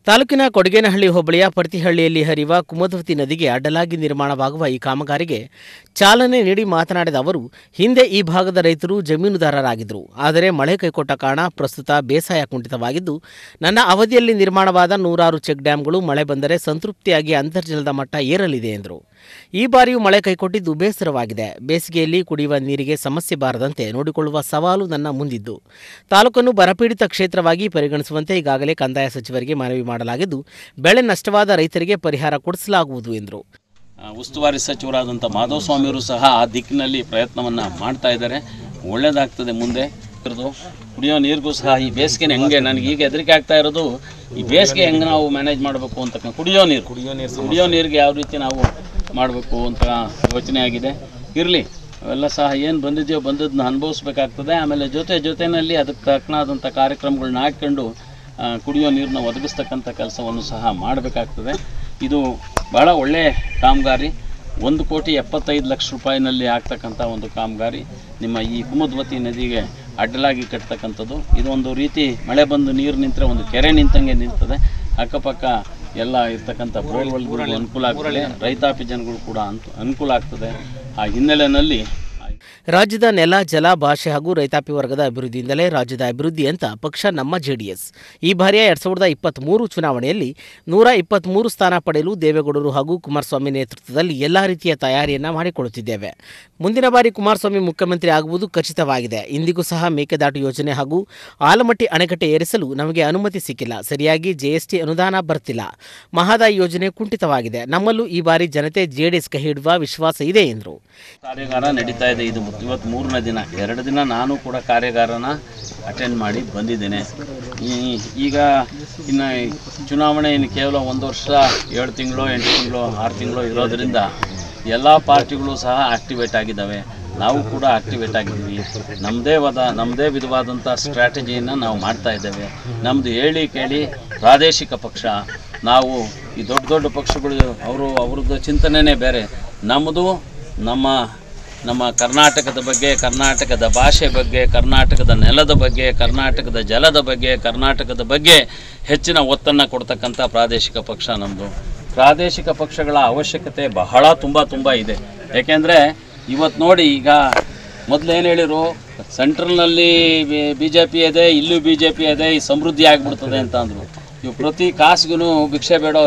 ತಾಲೂಕಿನ ಕೊಡಗೇನಹಳ್ಳಿ ಹೋಬಳಿಯ ಪರ್ತಿಹಳ್ಳಿಯಲ್ಲಿ ಹರಿಯುವ ಕುಮದ್ವತಿ ನದಿಗೆ ಅಡ್ಡಲಾಗಿ ನಿರ್ಮಾಣವಾಗುವ ಈ ಕಾಮಗಾರಿಗೆ ಚಾಲನೆ ನೀಡಿ ಮಾತನಾಡಿದ ಅವರು ಹಿಂದೆ ಈ ಭಾಗದ ರೈತರು ಜಮೀನುದಾರರಾಗಿದ್ದರು ಆದರೆ ಮಳೆ ಕೈಕೊಟ್ಟ ಕಾರಣ ಪ್ರಸ್ತುತ ಬೇಸಾಯ ಕುಂಠಿತವಾಗಿದ್ದು ನನ್ನ ಅವಧಿಯಲ್ಲಿ ನಿರ್ಮಾಣವಾದ ನೂರಾರು ಚೆಕ್ ಡ್ಯಾಂಗಳು ಮಳೆ ಬಂದರೆ ಸಂತೃಪ್ತಿಯಾಗಿ ಅಂತರ್ಜಲದ ಮಟ್ಟ ಏರಲಿದೆ ಎಂದರು ಈ ಬಾರಿಯೂ ಮಳೆ ಕೈಕೊಟ್ಟಿದ್ದು ಬೇಸರವಾಗಿದೆ ಬೇಸಿಗೆಯಲ್ಲಿ ಕುಡಿಯುವ ನೀರಿಗೆ ಸಮಸ್ಯೆ ಬಾರದಂತೆ ನೋಡಿಕೊಳ್ಳುವ ಸವಾಲು ನನ್ನ ಮುಂದಿದ್ದು ತಾಲೂಕನ್ನು ಬರಪೀಡಿತ ಕ್ಷೇತ್ರವಾಗಿ ಪರಿಗಣಿಸುವಂತೆ ಈಗಾಗಲೇ ಕಂದಾಯ ಸಚಿವರಿಗೆ ಮನವಿ ಮಾಡಲಾಗಿದ್ದು ಬೆಳೆ ನಷ್ಟವಾದ ರೈತರಿಗೆ ಪರಿಹಾರ ಕೊಡಿಸಲಾಗುವುದು ಎಂದರು ಆ, ಉಸ್ತುವಾರಿ ಸಚಿವರಾದಂಥ ಮಾಧವ ಸ್ವಾಮಿಯವರು ಸಹ ಆ ದಿಕ್ಕಿನಲ್ಲಿ ಪ್ರಯತ್ನವನ್ನು ಮಾಡ್ತಾ ಇದ್ದಾರೆ ಒಳ್ಳೆಯದಾಗ್ತದೆ ಮುಂದೆ ಇರೋದು ಕುಡಿಯೋ ನೀರಿಗೂ ಸಹ ಈ ಬೇಸಿಗೆ ಹೆಂಗೆ ನನಗೆ ಈಗ ಹೆದರಿಕೆ ಆಗ್ತಾ ಇರೋದು ಈ ಬೇಸಿಗೆ ಹೆಂಗೆ ನಾವು ಮ್ಯಾನೇಜ್ ಮಾಡಬೇಕು ಅಂತ ಕುಡಿಯೋ ನೀರು ಕುಡಿಯೋ ನೀರು ಕುಡಿಯೋ ನೀರಿಗೆ ಯಾವ ರೀತಿ ನಾವು ಮಾಡಬೇಕು ಅಂತ ಯೋಚನೆ ಆಗಿದೆ ಇರಲಿ ಅವೆಲ್ಲ ಸಹ ಏನು ಬಂದಿದೆಯೋ ಬಂದದನ್ನ ಅನುಭವಿಸ್ಬೇಕಾಗ್ತದೆ ಆಮೇಲೆ ಜೊತೆ ಜೊತೆಯಲ್ಲಿ ಅದಕ್ಕೆ ತಕ್ಕನಾದಂಥ ಕಾರ್ಯಕ್ರಮಗಳನ್ನ ಹಾಕ್ಕೊಂಡು ಆ, ಕುಡಿಯೋ ನೀರನ್ನ ಒದಗಿಸ್ತಕ್ಕಂಥ ಕೆಲಸವನ್ನು ಸಹ ಮಾಡಬೇಕಾಗ್ತದೆ ಇದು ಭಾಳ ಒಳ್ಳೆಯ ಕಾಮಗಾರಿ ಒಂದು ಕೋಟಿ ಎಪ್ಪತ್ತೈದು ಲಕ್ಷ ರೂಪಾಯಿನಲ್ಲಿ ಆಗ್ತಕ್ಕಂಥ ಒಂದು ಕಾಮಗಾರಿ ನಿಮ್ಮ ಈ ಕುಮದ್ವತಿ ನದಿಗೆ ಅಡ್ಡಲಾಗಿ ಕಟ್ತಕ್ಕಂಥದ್ದು ಇದೊಂದು ರೀತಿ ಮಳೆ ಬಂದು ನೀರು ನಿಂತರೆ ಒಂದು ಕೆರೆ ನಿಂತಂಗೆ ನಿಲ್ತದೆ ಅಕ್ಕಪಕ್ಕ ಎಲ್ಲ ಇರ್ತಕ್ಕಂಥ ಬೋರ್ವೆಲ್ಗಳಿಗೂ ಅನುಕೂಲ ಆಗ್ತದೆ ರೈತಾಪಿ ಜನಗಳು ಕೂಡ ಅನ್ಕು- ಅನುಕೂಲ ಆಗ್ತದೆ ಆ ಹಿನ್ನೆಲೆಯಲ್ಲಿ ರಾಜ್ಯದ ನೆಲ ಜಲ ಭಾಷೆ ಹಾಗೂ ರೈತಾಪಿ ವರ್ಗದ ಅಭಿವೃದ್ಧಿಯಿಂದಲೇ ರಾಜ್ಯದ ಅಭಿವೃದ್ಧಿ ಅಂತ ಪಕ್ಷ ನಮ್ಮ ಜೆಡಿಎಸ್ ಈ ಬಾರಿಯ ಎರಡ್ ಸಾವಿರದ ಇಪ್ಪತ್ತ್ಮೂರು ಚುನಾವಣೆಯಲ್ಲಿ ನೂರ ಇಪ್ಪತ್ತ್ಮೂರು ಸ್ಥಾನ ಪಡೆಯಲು ದೇವೇಗೌಡರು ಹಾಗೂ ಕುಮಾರಸ್ವಾಮಿ ನೇತೃತ್ವದಲ್ಲಿ ಎಲ್ಲ ರೀತಿಯ ತಯಾರಿಯನ್ನ ಮಾಡಿಕೊಳ್ಳುತ್ತಿದ್ದೇವೆ ಮುಂದಿನ ಬಾರಿ ಕುಮಾರಸ್ವಾಮಿ ಮುಖ್ಯಮಂತ್ರಿ ಆಗುವುದು ಖಚಿತವಾಗಿದೆ ಇಂದಿಗೂ ಸಹ ಮೇಕೆದಾಟು ಯೋಜನೆ ಹಾಗೂ ಆಲಮಟ್ಟಿ ಅಣೆಕಟ್ಟೆ ಏರಿಸಲು ನಮಗೆ ಅನುಮತಿ ಸಿಕ್ಕಿಲ್ಲ ಸರಿಯಾಗಿ ಜಿಎಸ್ಟಿ ಅನುದಾನ ಬರ್ತಿಲ್ಲ ಮಹದಾಯಿ ಯೋಜನೆ ಕುಂಠಿತವಾಗಿದೆ ನಮ್ಮಲ್ಲೂ ಈ ಬಾರಿ ಜನತೆ ಜೆಡಿಎಸ್ ಕೈ ಹಿಡುವ ವಿಶ್ವಾಸ ಇದೆ ಎಂದರು ಕಾರ್ಯಾಗಾರ ನಡೀತಾ ಇದೆ ಇದು ಇವತ್ತು ಮೂರನೇ ದಿನ ಎರಡು ದಿನ ನಾನು ಕೂಡ ಕಾರ್ಯಾಗಾರನ ಅಟೆಂಡ್ ಮಾಡಿ ಬಂದಿದ್ದೇನೆ ಈ ಈಗ ಇನ್ನು ಚುನಾವಣೆ ಇನ್ನು ಕೇವಲ ಒಂದು ವರ್ಷ ಏಳು ತಿಂಗಳು ಎಂಟು ತಿಂಗಳು ಆರು ತಿಂಗಳು ಇರೋದರಿಂದ ಎಲ್ಲ ಪಾರ್ಟಿಗಳು ಸಹ ಆಕ್ಟಿವೇಟ್ ಆಗಿದ್ದಾವೆ ನಾವು ಕೂಡ ಆಕ್ಟಿವೇಟ್ ಆಗಿದ್ದೀವಿ ನಮ್ಮದೇ ವಾದ ನಮ್ಮದೇ ವಿಧವಾದಂಥ ಸ್ಟ್ರಾಟಜಿಯನ್ನು ನಾವು ಮಾಡ್ತಾ ಇದ್ದೇವೆ ನಮ್ಮದು ಹೇಳಿ ಕೇಳಿ ಪ್ರಾದೇಶಿಕ ಪಕ್ಷ ನಾವು ಈ ದೊಡ್ಡ ದೊಡ್ಡ ಪಕ್ಷಗಳು ಅವರು ಅವ್ರದ್ದು ಚಿಂತನೆನೇ ಬೇರೆ ನಮ್ಮದು ನಮ್ಮ ನಮ್ಮ ಕರ್ನಾಟಕದ ಬಗ್ಗೆ ಕರ್ನಾಟಕದ ಭಾಷೆ ಬಗ್ಗೆ ಕರ್ನಾಟಕದ ನೆಲದ ಬಗ್ಗೆ ಕರ್ನಾಟಕದ ಜಲದ ಬಗ್ಗೆ ಕರ್ನಾಟಕದ ಬಗ್ಗೆ ಹೆಚ್ಚಿನ ಒತ್ತನ್ನು ಕೊಡ್ತಕ್ಕಂಥ ಪ್ರಾದೇಶಿಕ ಪಕ್ಷ ನಮ್ಮದು ಪ್ರಾದೇಶಿಕ ಪಕ್ಷಗಳ ಅವಶ್ಯಕತೆ ಬಹಳ ತುಂಬ ತುಂಬ ಇದೆ ಯಾಕೆಂದರೆ ಇವತ್ತು ನೋಡಿ ಈಗ ಮೊದಲು ಏನು ಹೇಳಿರು ಸೆಂಟ್ರಲ್ನಲ್ಲಿ ಬಿ ಜೆ ಪಿ ಇದೆ ಇಲ್ಲೂ ಬಿ ಜೆ ಪಿ ಇದೆ ಈ ಸಮೃದ್ಧಿ ಆಗ್ಬಿಡ್ತದೆ ಅಂತ ಅಂದರು ಇವು ಪ್ರತಿ ಕಾಸಿಗೂ ಭಿಕ್ಷೆ ಬೇಡೋ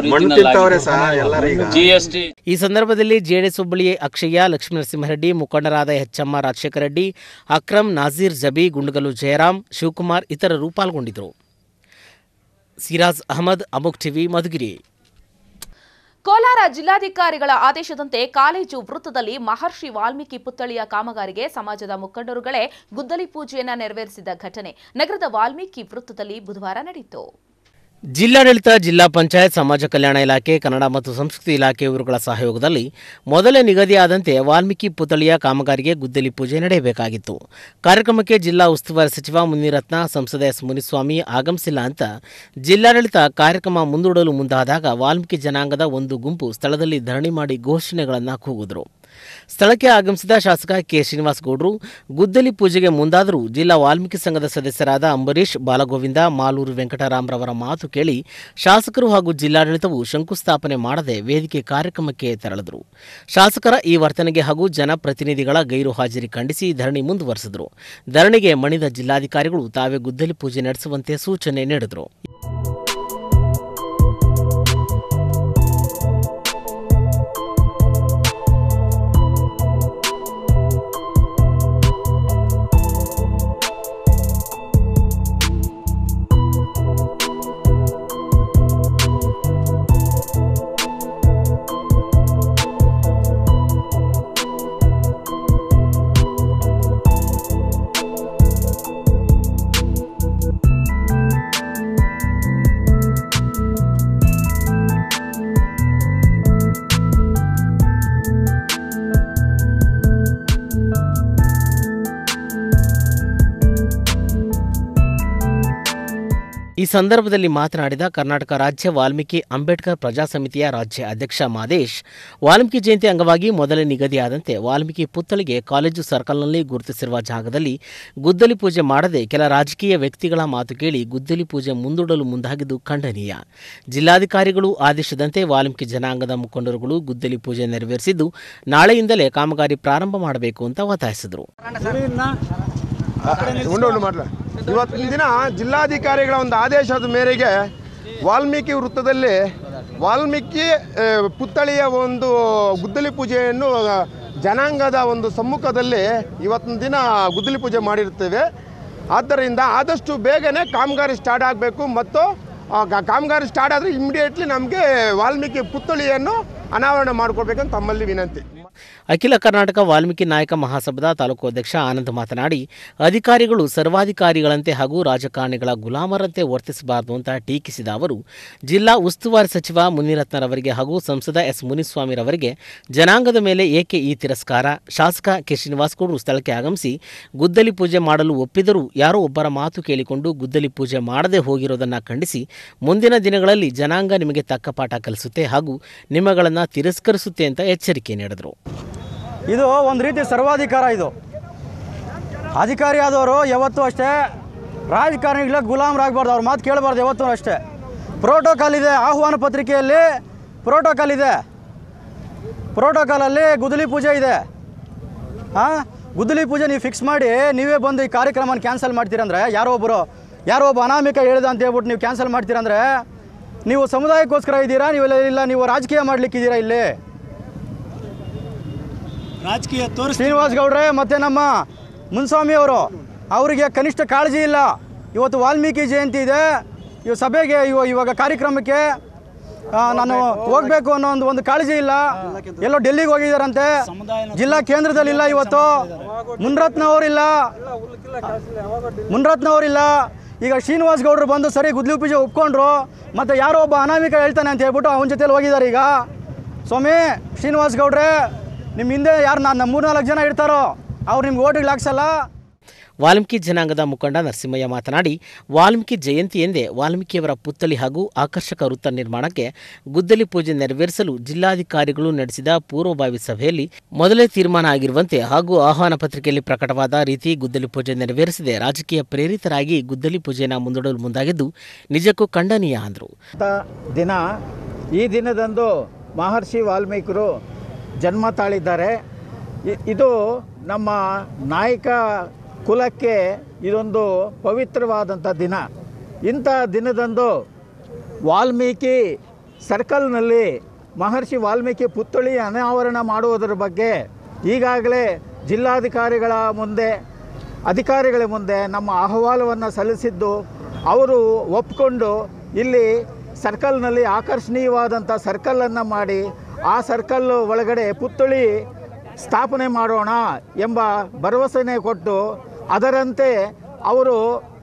ರೀತಿಯಲ್ಲಿ ಜಿ ಎಸ್ ಟಿ ಈ ಸಂದರ್ಭದಲ್ಲಿ ಜೆಡಿಎಸ್ ಹುಬ್ಬಳ್ಳಿ ಅಕ್ಷಯ್ಯ ಲಕ್ಷ್ಮೀನರಸಿಂಹರೆಡ್ಡಿ ಮುಖಂಡರಾದ ಎಚ್ಎಮ್ಮ ರಾಜಶೇಖರ ರೆಡ್ಡಿ ಅಕ್ರಮ್ ನಾಜೀರ್ ಜಬಿ ಗುಂಡಗಲು ಜಯರಾಮ್ ಶಿವಕುಮಾರ್ ಇತರರು ಪಾಲ್ಗೊಂಡಿದ್ದರು ಸಿರಾಜ್ ಅಹಮದ್ ಅಮುಕ್ ಟಿವಿ ಮಧುಗಿರಿ ಕೋಲಾರ ಜಿಲ್ಲಾಧಿಕಾರಿಗಳ ಆದೇಶದಂತೆ ಕಾಲೇಜು ವೃತ್ತದಲ್ಲಿ ಮಹರ್ಷಿ ವಾಲ್ಮೀಕಿ ಪುತ್ಥಳಿಯ ಕಾಮಗಾರಿಗೆ ಸಮಾಜದ ಮುಖಂಡರುಗಳೇ ಗುದ್ದಲಿ ಪೂಜೆಯನ್ನ ನೆರವೇರಿಸಿದ ಘಟನೆ ನಗರದ ವಾಲ್ಮೀಕಿ ವೃತ್ತದಲ್ಲಿ ಬುಧವಾರ ನಡೆಯಿತು ಜಿಲ್ಲಾಡಳಿತ ಜಿಲ್ಲಾ ಪಂಚಾಯತ್ ಸಮಾಜ ಕಲ್ಯಾಣ ಇಲಾಖೆ ಕನ್ನಡ ಮತ್ತು ಸಂಸ್ಕೃತಿ ಇಲಾಖೆ ಇವರುಗಳ ಸಹಯೋಗದಲ್ಲಿ ಮೊದಲೇ ನಿಗದಿಯಾದಂತೆ ವಾಲ್ಮೀಕಿ ಪುತ್ಥಳಿಯ ಕಾಮಗಾರಿಗೆ ಗುದ್ದಲಿ ಪೂಜೆ ನಡೆಯಬೇಕಾಗಿತ್ತು ಕಾರ್ಯಕ್ರಮಕ್ಕೆ ಜಿಲ್ಲಾ ಉಸ್ತುವಾರಿ ಸಚಿವ ಮುನಿರತ್ನ ಸಂಸದ ಎಸ್ ಮುನಿಸ್ವಾಮಿ ಆಗಮಿಸಿಲ್ಲ ಅಂತ ಜಿಲ್ಲಾಡಳಿತ ಕಾರ್ಯಕ್ರಮ ಮುಂದೂಡಲು ಮುಂದಾದಾಗ ವಾಲ್ಮೀಕಿ ಜನಾಂಗದ ಒಂದು ಗುಂಪು ಸ್ಥಳದಲ್ಲಿ ಧರಣಿ ಮಾಡಿ ಘೋಷಣೆಗಳನ್ನು ಕೂಗಿದ್ರು ಸ್ಥಳಕ್ಕೆ ಆಗಮಿಸಿದ ಶಾಸಕ ಕೆ ಶ್ರೀನಿವಾಸ್ ಗೌಡ್ರು ಗುದ್ದಲಿ ಪೂಜೆಗೆ ಮುಂದಾದರೂ ಜಿಲ್ಲಾ ವಾಲ್ಮೀಕಿ ಸಂಘದ ಸದಸ್ಯರಾದ ಅಂಬರೀಶ್ ಬಾಲಗೋವಿಂದ ಮಾಲೂರು ವೆಂಕಟರಾಮ್ರವರ ಮಾತು ಕೇಳಿ ಶಾಸಕರು ಹಾಗೂ ಜಿಲ್ಲಾಡಳಿತವು ಶಂಕುಸ್ಥಾಪನೆ ಮಾಡದೆ ವೇದಿಕೆ ಕಾರ್ಯಕ್ರಮಕ್ಕೆ ತೆರಳಿದರು ಶಾಸಕರ ಈ ವರ್ತನೆಗೆ ಹಾಗೂ ಜನಪ್ರತಿನಿಧಿಗಳ ಗೈರು ಹಾಜರಿ ಖಂಡಿಸಿ ಧರಣಿ ಮುಂದುವರೆಸಿದರು ಧರಣಿಗೆ ಮಣಿದ ಜಿಲ್ಲಾಧಿಕಾರಿಗಳು ತಾವೇ ಗುದ್ದಲಿ ಪೂಜೆ ನಡೆಸುವಂತೆ ಸೂಚನೆ ನೀಡಿದರು ಈ ಸಂದರ್ಭದಲ್ಲಿ ಮಾತನಾಡಿದ ಕರ್ನಾಟಕ ರಾಜ್ಯ ವಾಲ್ಮೀಕಿ ಅಂಬೇಡ್ಕರ್ ಪ್ರಜಾ ಸಮಿತಿಯ ರಾಜ್ಯ ಅಧ್ಯಕ್ಷ ಮಾದೇಶ್ ವಾಲ್ಮೀಕಿ ಜಯಂತಿ ಅಂಗವಾಗಿ ಮೊದಲೇ ನಿಗದಿಯಾದಂತೆ ವಾಲ್ಮೀಕಿ ಪುತ್ಥಳಿಗೆ ಕಾಲೇಜು ಸರ್ಕಲ್ನಲ್ಲಿ ಗುರುತಿಸಿರುವ ಜಾಗದಲ್ಲಿ ಗುದ್ದಲಿ ಪೂಜೆ ಮಾಡದೆ ಕೆಲ ರಾಜಕೀಯ ವ್ಯಕ್ತಿಗಳ ಮಾತು ಕೇಳಿ ಗುದ್ದಲಿ ಪೂಜೆ ಮುಂದೂಡಲು ಮುಂದಾಗಿದ್ದು ಖಂಡನೀಯ ಜಿಲ್ಲಾಧಿಕಾರಿಗಳು ಆದೇಶದಂತೆ ವಾಲ್ಮೀಕಿ ಜನಾಂಗದ ಮುಖಂಡರುಗಳು ಗುದ್ದಲಿ ಪೂಜೆ ನೆರವೇರಿಸಿದ್ದು ನಾಳೆಯಿಂದಲೇ ಕಾಮಗಾರಿ ಪ್ರಾರಂಭ ಮಾಡಬೇಕು ಅಂತ ಒತ್ತಾಯಿಸಿದರು ಉಂಡು ಉಂಡು ಮಾಡಲ ಇವತ್ತಿನ ದಿನ ಜಿಲ್ಲಾಧಿಕಾರಿಗಳ ಒಂದು ಆದೇಶದ ಮೇರೆಗೆ ವಾಲ್ಮೀಕಿ ವೃತ್ತದಲ್ಲಿ ವಾಲ್ಮೀಕಿ ಆ, ಪುತ್ಥಳಿಯ ಒಂದು ಗುದ್ದಲಿ ಪೂಜೆಯನ್ನು ಆ, ಜನಾಂಗದ ಒಂದು ಸಮ್ಮುಖದಲ್ಲಿ ಇವತ್ತಿನ ದಿನ ಗುದ್ದಲಿ ಪೂಜೆ ಮಾಡಿರ್ತೇವೆ ಆದ್ದರಿಂದ ಆದಷ್ಟು ಬೇಗನೆ ಕಾಮಗಾರಿ ಸ್ಟಾರ್ಟ್ ಆಗಬೇಕು ಮತ್ತು ಆ, ಕಾ- ಕಾಮಗಾರಿ ಸ್ಟಾರ್ಟ್ ಆದರೆ ಇಮಿಡಿಯೇಟ್ಲಿ ನಮಗೆ ವಾಲ್ಮೀಕಿ ಪುತ್ಥಳಿಯನ್ನು ಅನಾವರಣ ಮಾಡಿಕೊಡ್ಬೇಕಂತ ತಮ್ಮಲ್ಲಿ ವಿನಂತಿ ಅಖಿಲ ಕರ್ನಾಟಕ ವಾಲ್ಮೀಕಿ ನಾಯಕ ಮಹಾಸಭಾದ ತಾಲೂಕು ಅಧ್ಯಕ್ಷ ಆನಂದ್ ಮಾತನಾಡಿ ಅಧಿಕಾರಿಗಳು ಸರ್ವಾಧಿಕಾರಿಗಳಂತೆ ಹಾಗೂ ರಾಜಕಾರಣಿಗಳ ಗುಲಾಮರಂತೆ ವರ್ತಿಸಬಾರದು ಅಂತ ಟೀಕಿಸಿದ ಅವರು ಜಿಲ್ಲಾ ಉಸ್ತುವಾರಿ ಸಚಿವ ಮುನಿರತ್ನರವರಿಗೆ ಹಾಗೂ ಸಂಸದ ಎಸ್ ಮುನಿಸ್ವಾಮಿರವರಿಗೆ ಜನಾಂಗದ ಮೇಲೆ ಏಕೆ ಈ ತಿರಸ್ಕಾರ ಶಾಸಕ ಕೆ ಶ್ರೀನಿವಾಸಗೌಡರು ಸ್ಥಳಕ್ಕೆ ಆಗಮಿಸಿ ಗುದ್ದಲಿ ಪೂಜೆ ಮಾಡಲು ಒಪ್ಪಿದರೂ ಯಾರೋ ಒಬ್ಬರ ಮಾತು ಕೇಳಿಕೊಂಡು ಗುದ್ದಲಿ ಪೂಜೆ ಮಾಡದೆ ಹೋಗಿರೋದನ್ನು ಖಂಡಿಸಿ ಮುಂದಿನ ದಿನಗಳಲ್ಲಿ ಜನಾಂಗ ನಿಮಗೆ ತಕ್ಕ ಪಾಠ ಕಲಿಸುತ್ತೆ ಹಾಗೂ ನಿಮ್ಮಗಳನ್ನು ತಿರಸ್ಕರಿಸುತ್ತೆ ಅಂತ ಎಚ್ಚರಿಕೆ ನೀಡಿದರು ಇದು ಒಂದು ರೀತಿ ಸರ್ವಾಧಿಕಾರ ಇದು ಅಧಿಕಾರಿ ಆದವರು ಯಾವತ್ತೂ ಅಷ್ಟೇ ರಾಜಕಾರಣಿಗಳ ಗುಲಾಮರಾಗಬಾರ್ದು ಅವ್ರ ಮಾತು ಕೇಳಬಾರ್ದು ಯಾವತ್ತೂ ಅಷ್ಟೇ ಪ್ರೋಟೋಕಾಲ್ ಇದೆ ಆಹ್ವಾನ ಪತ್ರಿಕೆಯಲ್ಲಿ ಪ್ರೋಟೋಕಾಲ್ ಇದೆ ಪ್ರೋಟೋಕಾಲಲ್ಲಿ ಗುದ್ದಲಿ ಪೂಜೆ ಇದೆ ಹಾಂ ಗುದ್ದಲಿ ಪೂಜೆ ನೀವು ಫಿಕ್ಸ್ ಮಾಡಿ ನೀವೇ ಬಂದು ಈ ಕಾರ್ಯಕ್ರಮನ ಕ್ಯಾನ್ಸಲ್ ಮಾಡ್ತೀರಂದ್ರೆ ಯಾರೋ ಒಬ್ಬರು ಯಾರೋ ಒಬ್ಬ ಅನಾಮಿಕ ಹೇಳಿದ ಅಂತ ಹೇಳ್ಬಿಟ್ಟು ನೀವು ಕ್ಯಾನ್ಸಲ್ ಮಾಡ್ತೀರಂದ್ರೆ ನೀವು ಸಮುದಾಯಕ್ಕೋಸ್ಕರ ಇದ್ದೀರಾ ನೀವೆಲ್ಲ ಇಲ್ಲ ನೀವು ರಾಜಕೀಯ ಮಾಡ್ಲಿಕ್ಕಿದ್ದೀರಾ ಇಲ್ಲಿ ರಾಜಕೀಯ ತೋರಿಸ್ ಶ್ರೀನಿವಾಸ್ ಗೌಡ್ರೆ ಮತ್ತು ನಮ್ಮ ಮುನ್ಸ್ವಾಮಿ ಅವರು ಅವರಿಗೆ ಕನಿಷ್ಠ ಕಾಳಜಿ ಇಲ್ಲ ಇವತ್ತು ವಾಲ್ಮೀಕಿ ಜಯಂತಿ ಇದೆ ಇವ ಸಭೆಗೆ ಇವ ಇವಾಗ ಕಾರ್ಯಕ್ರಮಕ್ಕೆ ಆ, ನಾನು ಹೋಗ್ಬೇಕು ಅನ್ನೋ ಒಂದು ಒಂದು ಕಾಳಜಿ ಇಲ್ಲ ಎಲ್ಲೋ ಡೆಲ್ಲಿಗೆ ಹೋಗಿದ್ದಾರಂತೆ ಜಿಲ್ಲಾ ಕೇಂದ್ರದಲ್ಲಿ ಇಲ್ಲ ಇವತ್ತು ಮುನ್ರತ್ನ ಅವರಿಲ್ಲ ಮುನ್ರತ್ನ ಅವರಿಲ್ಲ ಈಗ ಶ್ರೀನಿವಾಸ್ ಗೌಡರು ಬಂದು ಸರಿ ಗುದ್ಲಿ ಪೂಜೆ ಒಪ್ಕೊಂಡ್ರು ಮತ್ತು ಯಾರೋ ಒಬ್ಬ ಅನಾಮಿಕ ಹೇಳ್ತಾನೆ ಅಂತ ಹೇಳ್ಬಿಟ್ಟು ಅವನ ಜೊತೆಲಿ ಹೋಗಿದ್ದಾರೆ ಈಗ ಸ್ವಾಮಿ ಶ್ರೀನಿವಾಸ್ ಗೌಡ್ರೆ ನಿಮ್ಮ ಹಿಂದೆ ಯಾರು ನಾನು ಮೂರ್ನಾಲ್ಕು ಜನ ಇರ್ತಾರೋ ಅವ್ರು ನಿಮ್ಗೆ ಓಟಿಗೆ ಹಾಕ್ಸಲ್ಲ ವಾಲ್ಮೀಕಿ ಜನಾಂಗದ ಮುಖಂಡ ನರಸಿಂಹಯ್ಯ ಮಾತನಾಡಿ ವಾಲ್ಮೀಕಿ ಜಯಂತಿ ಎಂದೇ ವಾಲ್ಮೀಕಿಯವರ ಪುತ್ಥಳಿ ಹಾಗೂ ಆಕರ್ಷಕ ವೃತ್ತ ನಿರ್ಮಾಣಕ್ಕೆ ಗುದ್ದಲಿ ಪೂಜೆ ನೆರವೇರಿಸಲು ಜಿಲ್ಲಾಧಿಕಾರಿಗಳು ನಡೆಸಿದ ಪೂರ್ವಭಾವಿ ಸಭೆಯಲ್ಲಿ ಮೊದಲೇ ತೀರ್ಮಾನ ಆಗಿರುವಂತೆ ಹಾಗೂ ಆಹ್ವಾನ ಪತ್ರಿಕೆಯಲ್ಲಿ ಪ್ರಕಟವಾದ ರೀತಿ ಗುದ್ದಲಿ ಪೂಜೆ ನೆರವೇರಿಸದೆ ರಾಜಕೀಯ ಪ್ರೇರಿತರಾಗಿ ಗುದ್ದಲಿ ಪೂಜೆಯನ್ನು ಮುಂದೂಡಲು ಮುಂದಾಗಿದ್ದು ನಿಜಕ್ಕೂ ಖಂಡನೀಯ ಅಂದರು ದಿನ ಈ ದಿನದಂದು ಮಹರ್ಷಿ ವಾಲ್ಮೀಕಿರು ಜನ್ಮ ತಾಳಿದ್ದಾರೆ ಇ- ಇದು ನಮ್ಮ ನಾಯಕ ಕುಲಕ್ಕೆ ಇದೊಂದು ಪವಿತ್ರವಾದಂಥ ದಿನ ಇಂಥ ದಿನದಂದು ವಾಲ್ಮೀಕಿ ಸರ್ಕಲ್ನಲ್ಲಿ ಮಹರ್ಷಿ ವಾಲ್ಮೀಕಿ ಪುತ್ಥಳಿ ಅನಾವರಣ ಮಾಡುವುದರ ಬಗ್ಗೆ ಈಗಾಗಲೇ ಜಿಲ್ಲಾಧಿಕಾರಿಗಳ ಮುಂದೆ ಅಧಿಕಾರಿಗಳ ಮುಂದೆ ನಮ್ಮ ಅಹವಾಲವನ್ನು ಸಲ್ಲಿಸಿದ್ದು ಅವರು ಒಪ್ಕೊಂಡು ಇಲ್ಲಿ ಸರ್ಕಲ್ನಲ್ಲಿ ಆಕರ್ಷಣೀಯವಾದಂಥ ಸರ್ಕಲನ್ನು ಮಾಡಿ ಆ ಸರ್ಕಲ್ ಒಳಗಡೆ ಪುತ್ಥಳಿ ಸ್ಥಾಪನೆ ಮಾಡೋಣ ಎಂಬ ಭರವಸೆನೇ ಕೊಟ್ಟು ಅದರಂತೆ ಅವರು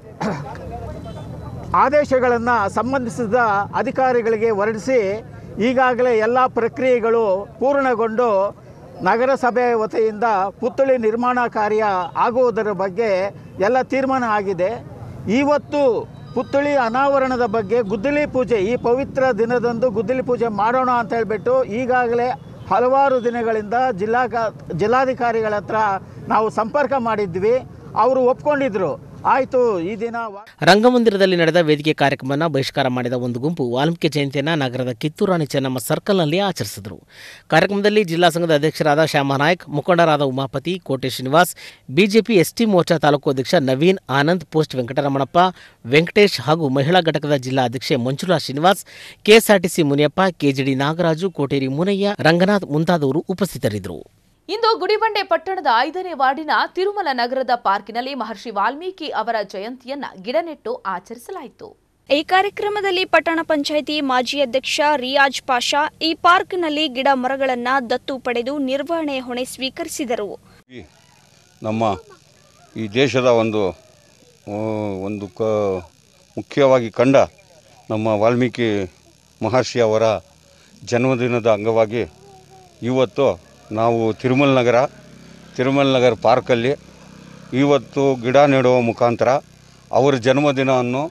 ಆದೇಶಗಳನ್ನು ಸಂಬಂಧಿಸಿದ ಅಧಿಕಾರಿಗಳಿಗೆ ಹೊರಡಿಸಿ ಈಗಾಗಲೇ ಎಲ್ಲ ಪ್ರಕ್ರಿಯೆಗಳು ಪೂರ್ಣಗೊಂಡು ನಗರಸಭೆ ವತಿಯಿಂದ ಪುತ್ಥಳಿ ನಿರ್ಮಾಣ ಕಾರ್ಯ ಆಗುವುದರ ಬಗ್ಗೆ ಎಲ್ಲ ತೀರ್ಮಾನ ಆಗಿದೆ ಇವತ್ತು ಪುತ್ಥಳಿ ಅನಾವರಣದ ಬಗ್ಗೆ ಗುದ್ದಲಿ ಪೂಜೆ ಈ ಪವಿತ್ರ ದಿನದಂದು ಗುದ್ದಲಿ ಪೂಜೆ ಮಾಡೋಣ ಅಂತ ಹೇಳ್ಬಿಟ್ಟು ಈಗಾಗಲೇ ಹಲವಾರು ದಿನಗಳಿಂದ ಜಿಲ್ಲಾ ಜಿಲ್ಲಾಧಿಕಾರಿಗಳ ಹತ್ರ ನಾವು ಸಂಪರ್ಕ ಮಾಡಿದ್ವಿ ಅವರು ಒಪ್ಕೊಂಡಿದ್ರು ಆಯಿತು ಈ ದಿನ ವಾ- ರಂಗಮಂದಿರದಲ್ಲಿ ನಡೆದ ವೇದಿಕೆ ಕಾರ್ಯಕ್ರಮವನ್ನು ಬಹಿಷ್ಕಾರ ಮಾಡಿದ ಒಂದು ಗುಂಪು ವಾಲ್ಮೀಕಿ ಜಯಂತಿಯನ್ನು ನಗರದ ಕಿತ್ತೂರಾಣಿ ಚೆನ್ನಮ್ಮ ಸರ್ಕಲ್ನಲ್ಲಿ ಆಚರಿಸಿದರು ಕಾರ್ಯಕ್ರಮದಲ್ಲಿ ಜಿಲ್ಲಾ ಸಂಘದ ಅಧ್ಯಕ್ಷರಾದ ಶ್ಯಾಮನಾಯಕ್ ಮುಖಂಡರಾದ ಉಮಾಪತಿ ಕೋಟೆ ಶ್ರೀನಿವಾಸ್ ಬಿಜೆಪಿ ಎಸ್ಟಿ ಮೋರ್ಚಾ ತಾಲೂಕು ಅಧ್ಯಕ್ಷ ನವೀನ್ ಆನಂದ್ ಪೋಸ್ಟ್ ವೆಂಕಟರಮಣಪ್ಪ ವೆಂಕಟೇಶ್ ಹಾಗೂ ಮಹಿಳಾ ಘಟಕದ ಜಿಲ್ಲಾ ಅಧ್ಯಕ್ಷೆ ಮಂಜುಳಾ ಶ್ರೀನಿವಾಸ್ ಕೆಎಸ್ಆರ್ಟಿಸಿ ಮುನಿಯಪ್ಪ ಕೆಜಿಡಿ ನಾಗರಾಜು ಕೋಟೇರಿ ಮುನಯ್ಯ ರಂಗನಾಥ್ ಮುಂತಾದವರು ಉಪಸ್ಥಿತರಿದ್ದರು ಇಂದು ಗುಡಿಬಂಡೆ ಪಟ್ಟಣದ ಐದನೇ ವಾರ್ಡಿನ ತಿರುಮಲ ನಗರದ ಪಾರ್ಕಿನಲ್ಲಿ ಮಹರ್ಷಿ ವಾಲ್ಮೀಕಿ ಅವರ ಜಯಂತಿಯನ್ನ ಗಿಡ ನೆಟ್ಟು ಆಚರಿಸಲಾಯಿತು ಈ ಕಾರ್ಯಕ್ರಮದಲ್ಲಿ ಪಟ್ಟಣ ಪಂಚಾಯಿತಿ ಮಾಜಿ ಅಧ್ಯಕ್ಷ ರಿಯಾಜ್ ಪಾಷಾ ಈ ಪಾರ್ಕ್ನಲ್ಲಿ ಗಿಡ ಮರಗಳನ್ನ ದತ್ತು ಪಡೆದು ನಿರ್ವಹಣೆ ಹೊಣೆ ಸ್ವೀಕರಿಸಿದರು ನಮ್ಮ ಈ ದೇಶದ ಒಂದು ಆ, ಒಂದು ಕ ಮುಖ್ಯವಾಗಿ ಕಂಡ ನಮ್ಮ ವಾಲ್ಮೀಕಿ ಮಹರ್ಷಿ ಅವರ ಜನ್ಮದಿನದ ಅಂಗವಾಗಿ ಇವತ್ತು ನಾವು ತಿರುಮಲ ನಗರ ತಿರುಮಲ ನಗರ ಪಾರ್ಕಲ್ಲಿ ಇವತ್ತು ಗಿಡ ನೆಡುವ ಮುಖಾಂತರ ಅವರ ಜನ್ಮದಿನವನ್ನು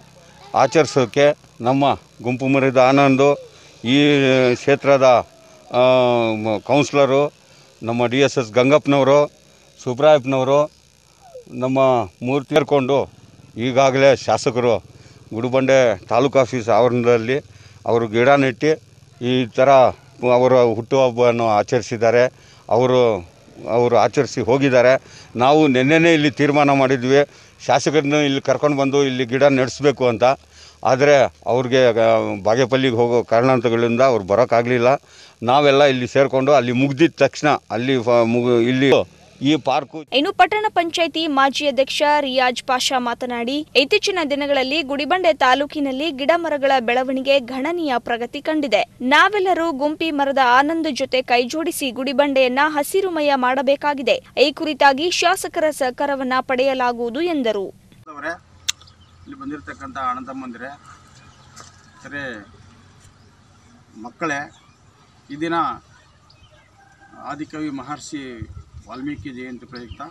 ಆಚರಿಸೋಕ್ಕೆ ನಮ್ಮ ಗುಂಪು ಮುರಿದ ಆನಂದು ಈ ಕ್ಷೇತ್ರದ ಆ, ಮ- ಕೌನ್ಸ್ಲರು ನಮ್ಮ ಡಿ ಎಸ್ ಎಸ್ ಗಂಗಪ್ಪನವರು ಸುಬ್ರಾಯಪ್ಪನವರು ನಮ್ಮ ಮೂರು ತೀರ್ಕೊಂಡು ಈಗಾಗಲೇ ಶಾಸಕರು ಗುಡುಬಂಡೆ ತಾಲೂಕು ಆಫೀಸ್ ಆವರಣದಲ್ಲಿ ಅವರು ಗಿಡ ನೆಟ್ಟು ಈ ಥರ ಅವರ ಹುಟ್ಟುಹಬ್ಬವನ್ನು ಆಚರಿಸಿದ್ದಾರೆ ಅವರು ಅವರು ಆಚರಿಸಿ ಹೋಗಿದ್ದಾರೆ ನಾವು ನಿನ್ನೆನೇ ಇಲ್ಲಿ ತೀರ್ಮಾನ ಮಾಡಿದ್ವಿ ಶಾಸಕರನ್ನ ಇಲ್ಲಿ ಕರ್ಕೊಂಡು ಬಂದು ಇಲ್ಲಿ ಗಿಡ ನಡೆಸಬೇಕು ಅಂತ ಆದರೆ ಅವ್ರಿಗೆ ಆ, ಬಾಗೇಪಲ್ಲಿಗೆ ಹೋಗೋ ಕಾರಣಾಂತರಗಳಿಂದ ಅವ್ರು ಬರೋಕ್ಕಾಗಲಿಲ್ಲ ನಾವೆಲ್ಲ ಇಲ್ಲಿ ಸೇರಿಕೊಂಡು ಅಲ್ಲಿ ಮುಗ್ದಿದ ತಕ್ಷಣ ಅಲ್ಲಿ ಫ- ಮುಗು ಇಲ್ಲಿ ಈ ಪಾರ್ಕು ಇನ್ನು ಪಟ್ಟಣ ಪಂಚಾಯಿತಿ ಮಾಜಿ ಅಧ್ಯಕ್ಷ ರಿಯಾಜ್ ಪಾಷಾ ಮಾತನಾಡಿ ಇತ್ತೀಚಿನ ದಿನಗಳಲ್ಲಿ ಗುಡಿಬಂಡೆ ತಾಲೂಕಿನಲ್ಲಿ ಗಿಡ ಮರಗಳ ಬೆಳವಣಿಗೆ ಗಣನೀಯ ಪ್ರಗತಿ ಕಂಡಿದೆ ನಾವೆಲ್ಲರೂ ಗುಂಪಿ ಮರದ ಆನಂದ್ ಜೊತೆ ಕೈಜೋಡಿಸಿ ಗುಡಿಬಂಡೆಯನ್ನ ಹಸಿರುಮಯ ಮಾಡಬೇಕಾಗಿದೆ ಈ ಕುರಿತಾಗಿ ಶಾಸಕರ ಸಹಕಾರವನ್ನ ಪಡೆಯಲಾಗುವುದು ಎಂದರು ಅವರೇ ಇಲ್ಲಿ ಬಂದಿರತಕ್ಕಂಥ ಅಣ್ಣ ತಮ್ಮಂದಿರೇ ಸರಿ ಮಕ್ಕಳೇ ಈ ದಿನ ಆದಿಕವಿ ಮಹರ್ಷಿ ವಾಲ್ಮೀಕಿ ಜಯಂತಿ ಪ್ರಯುಕ್ತ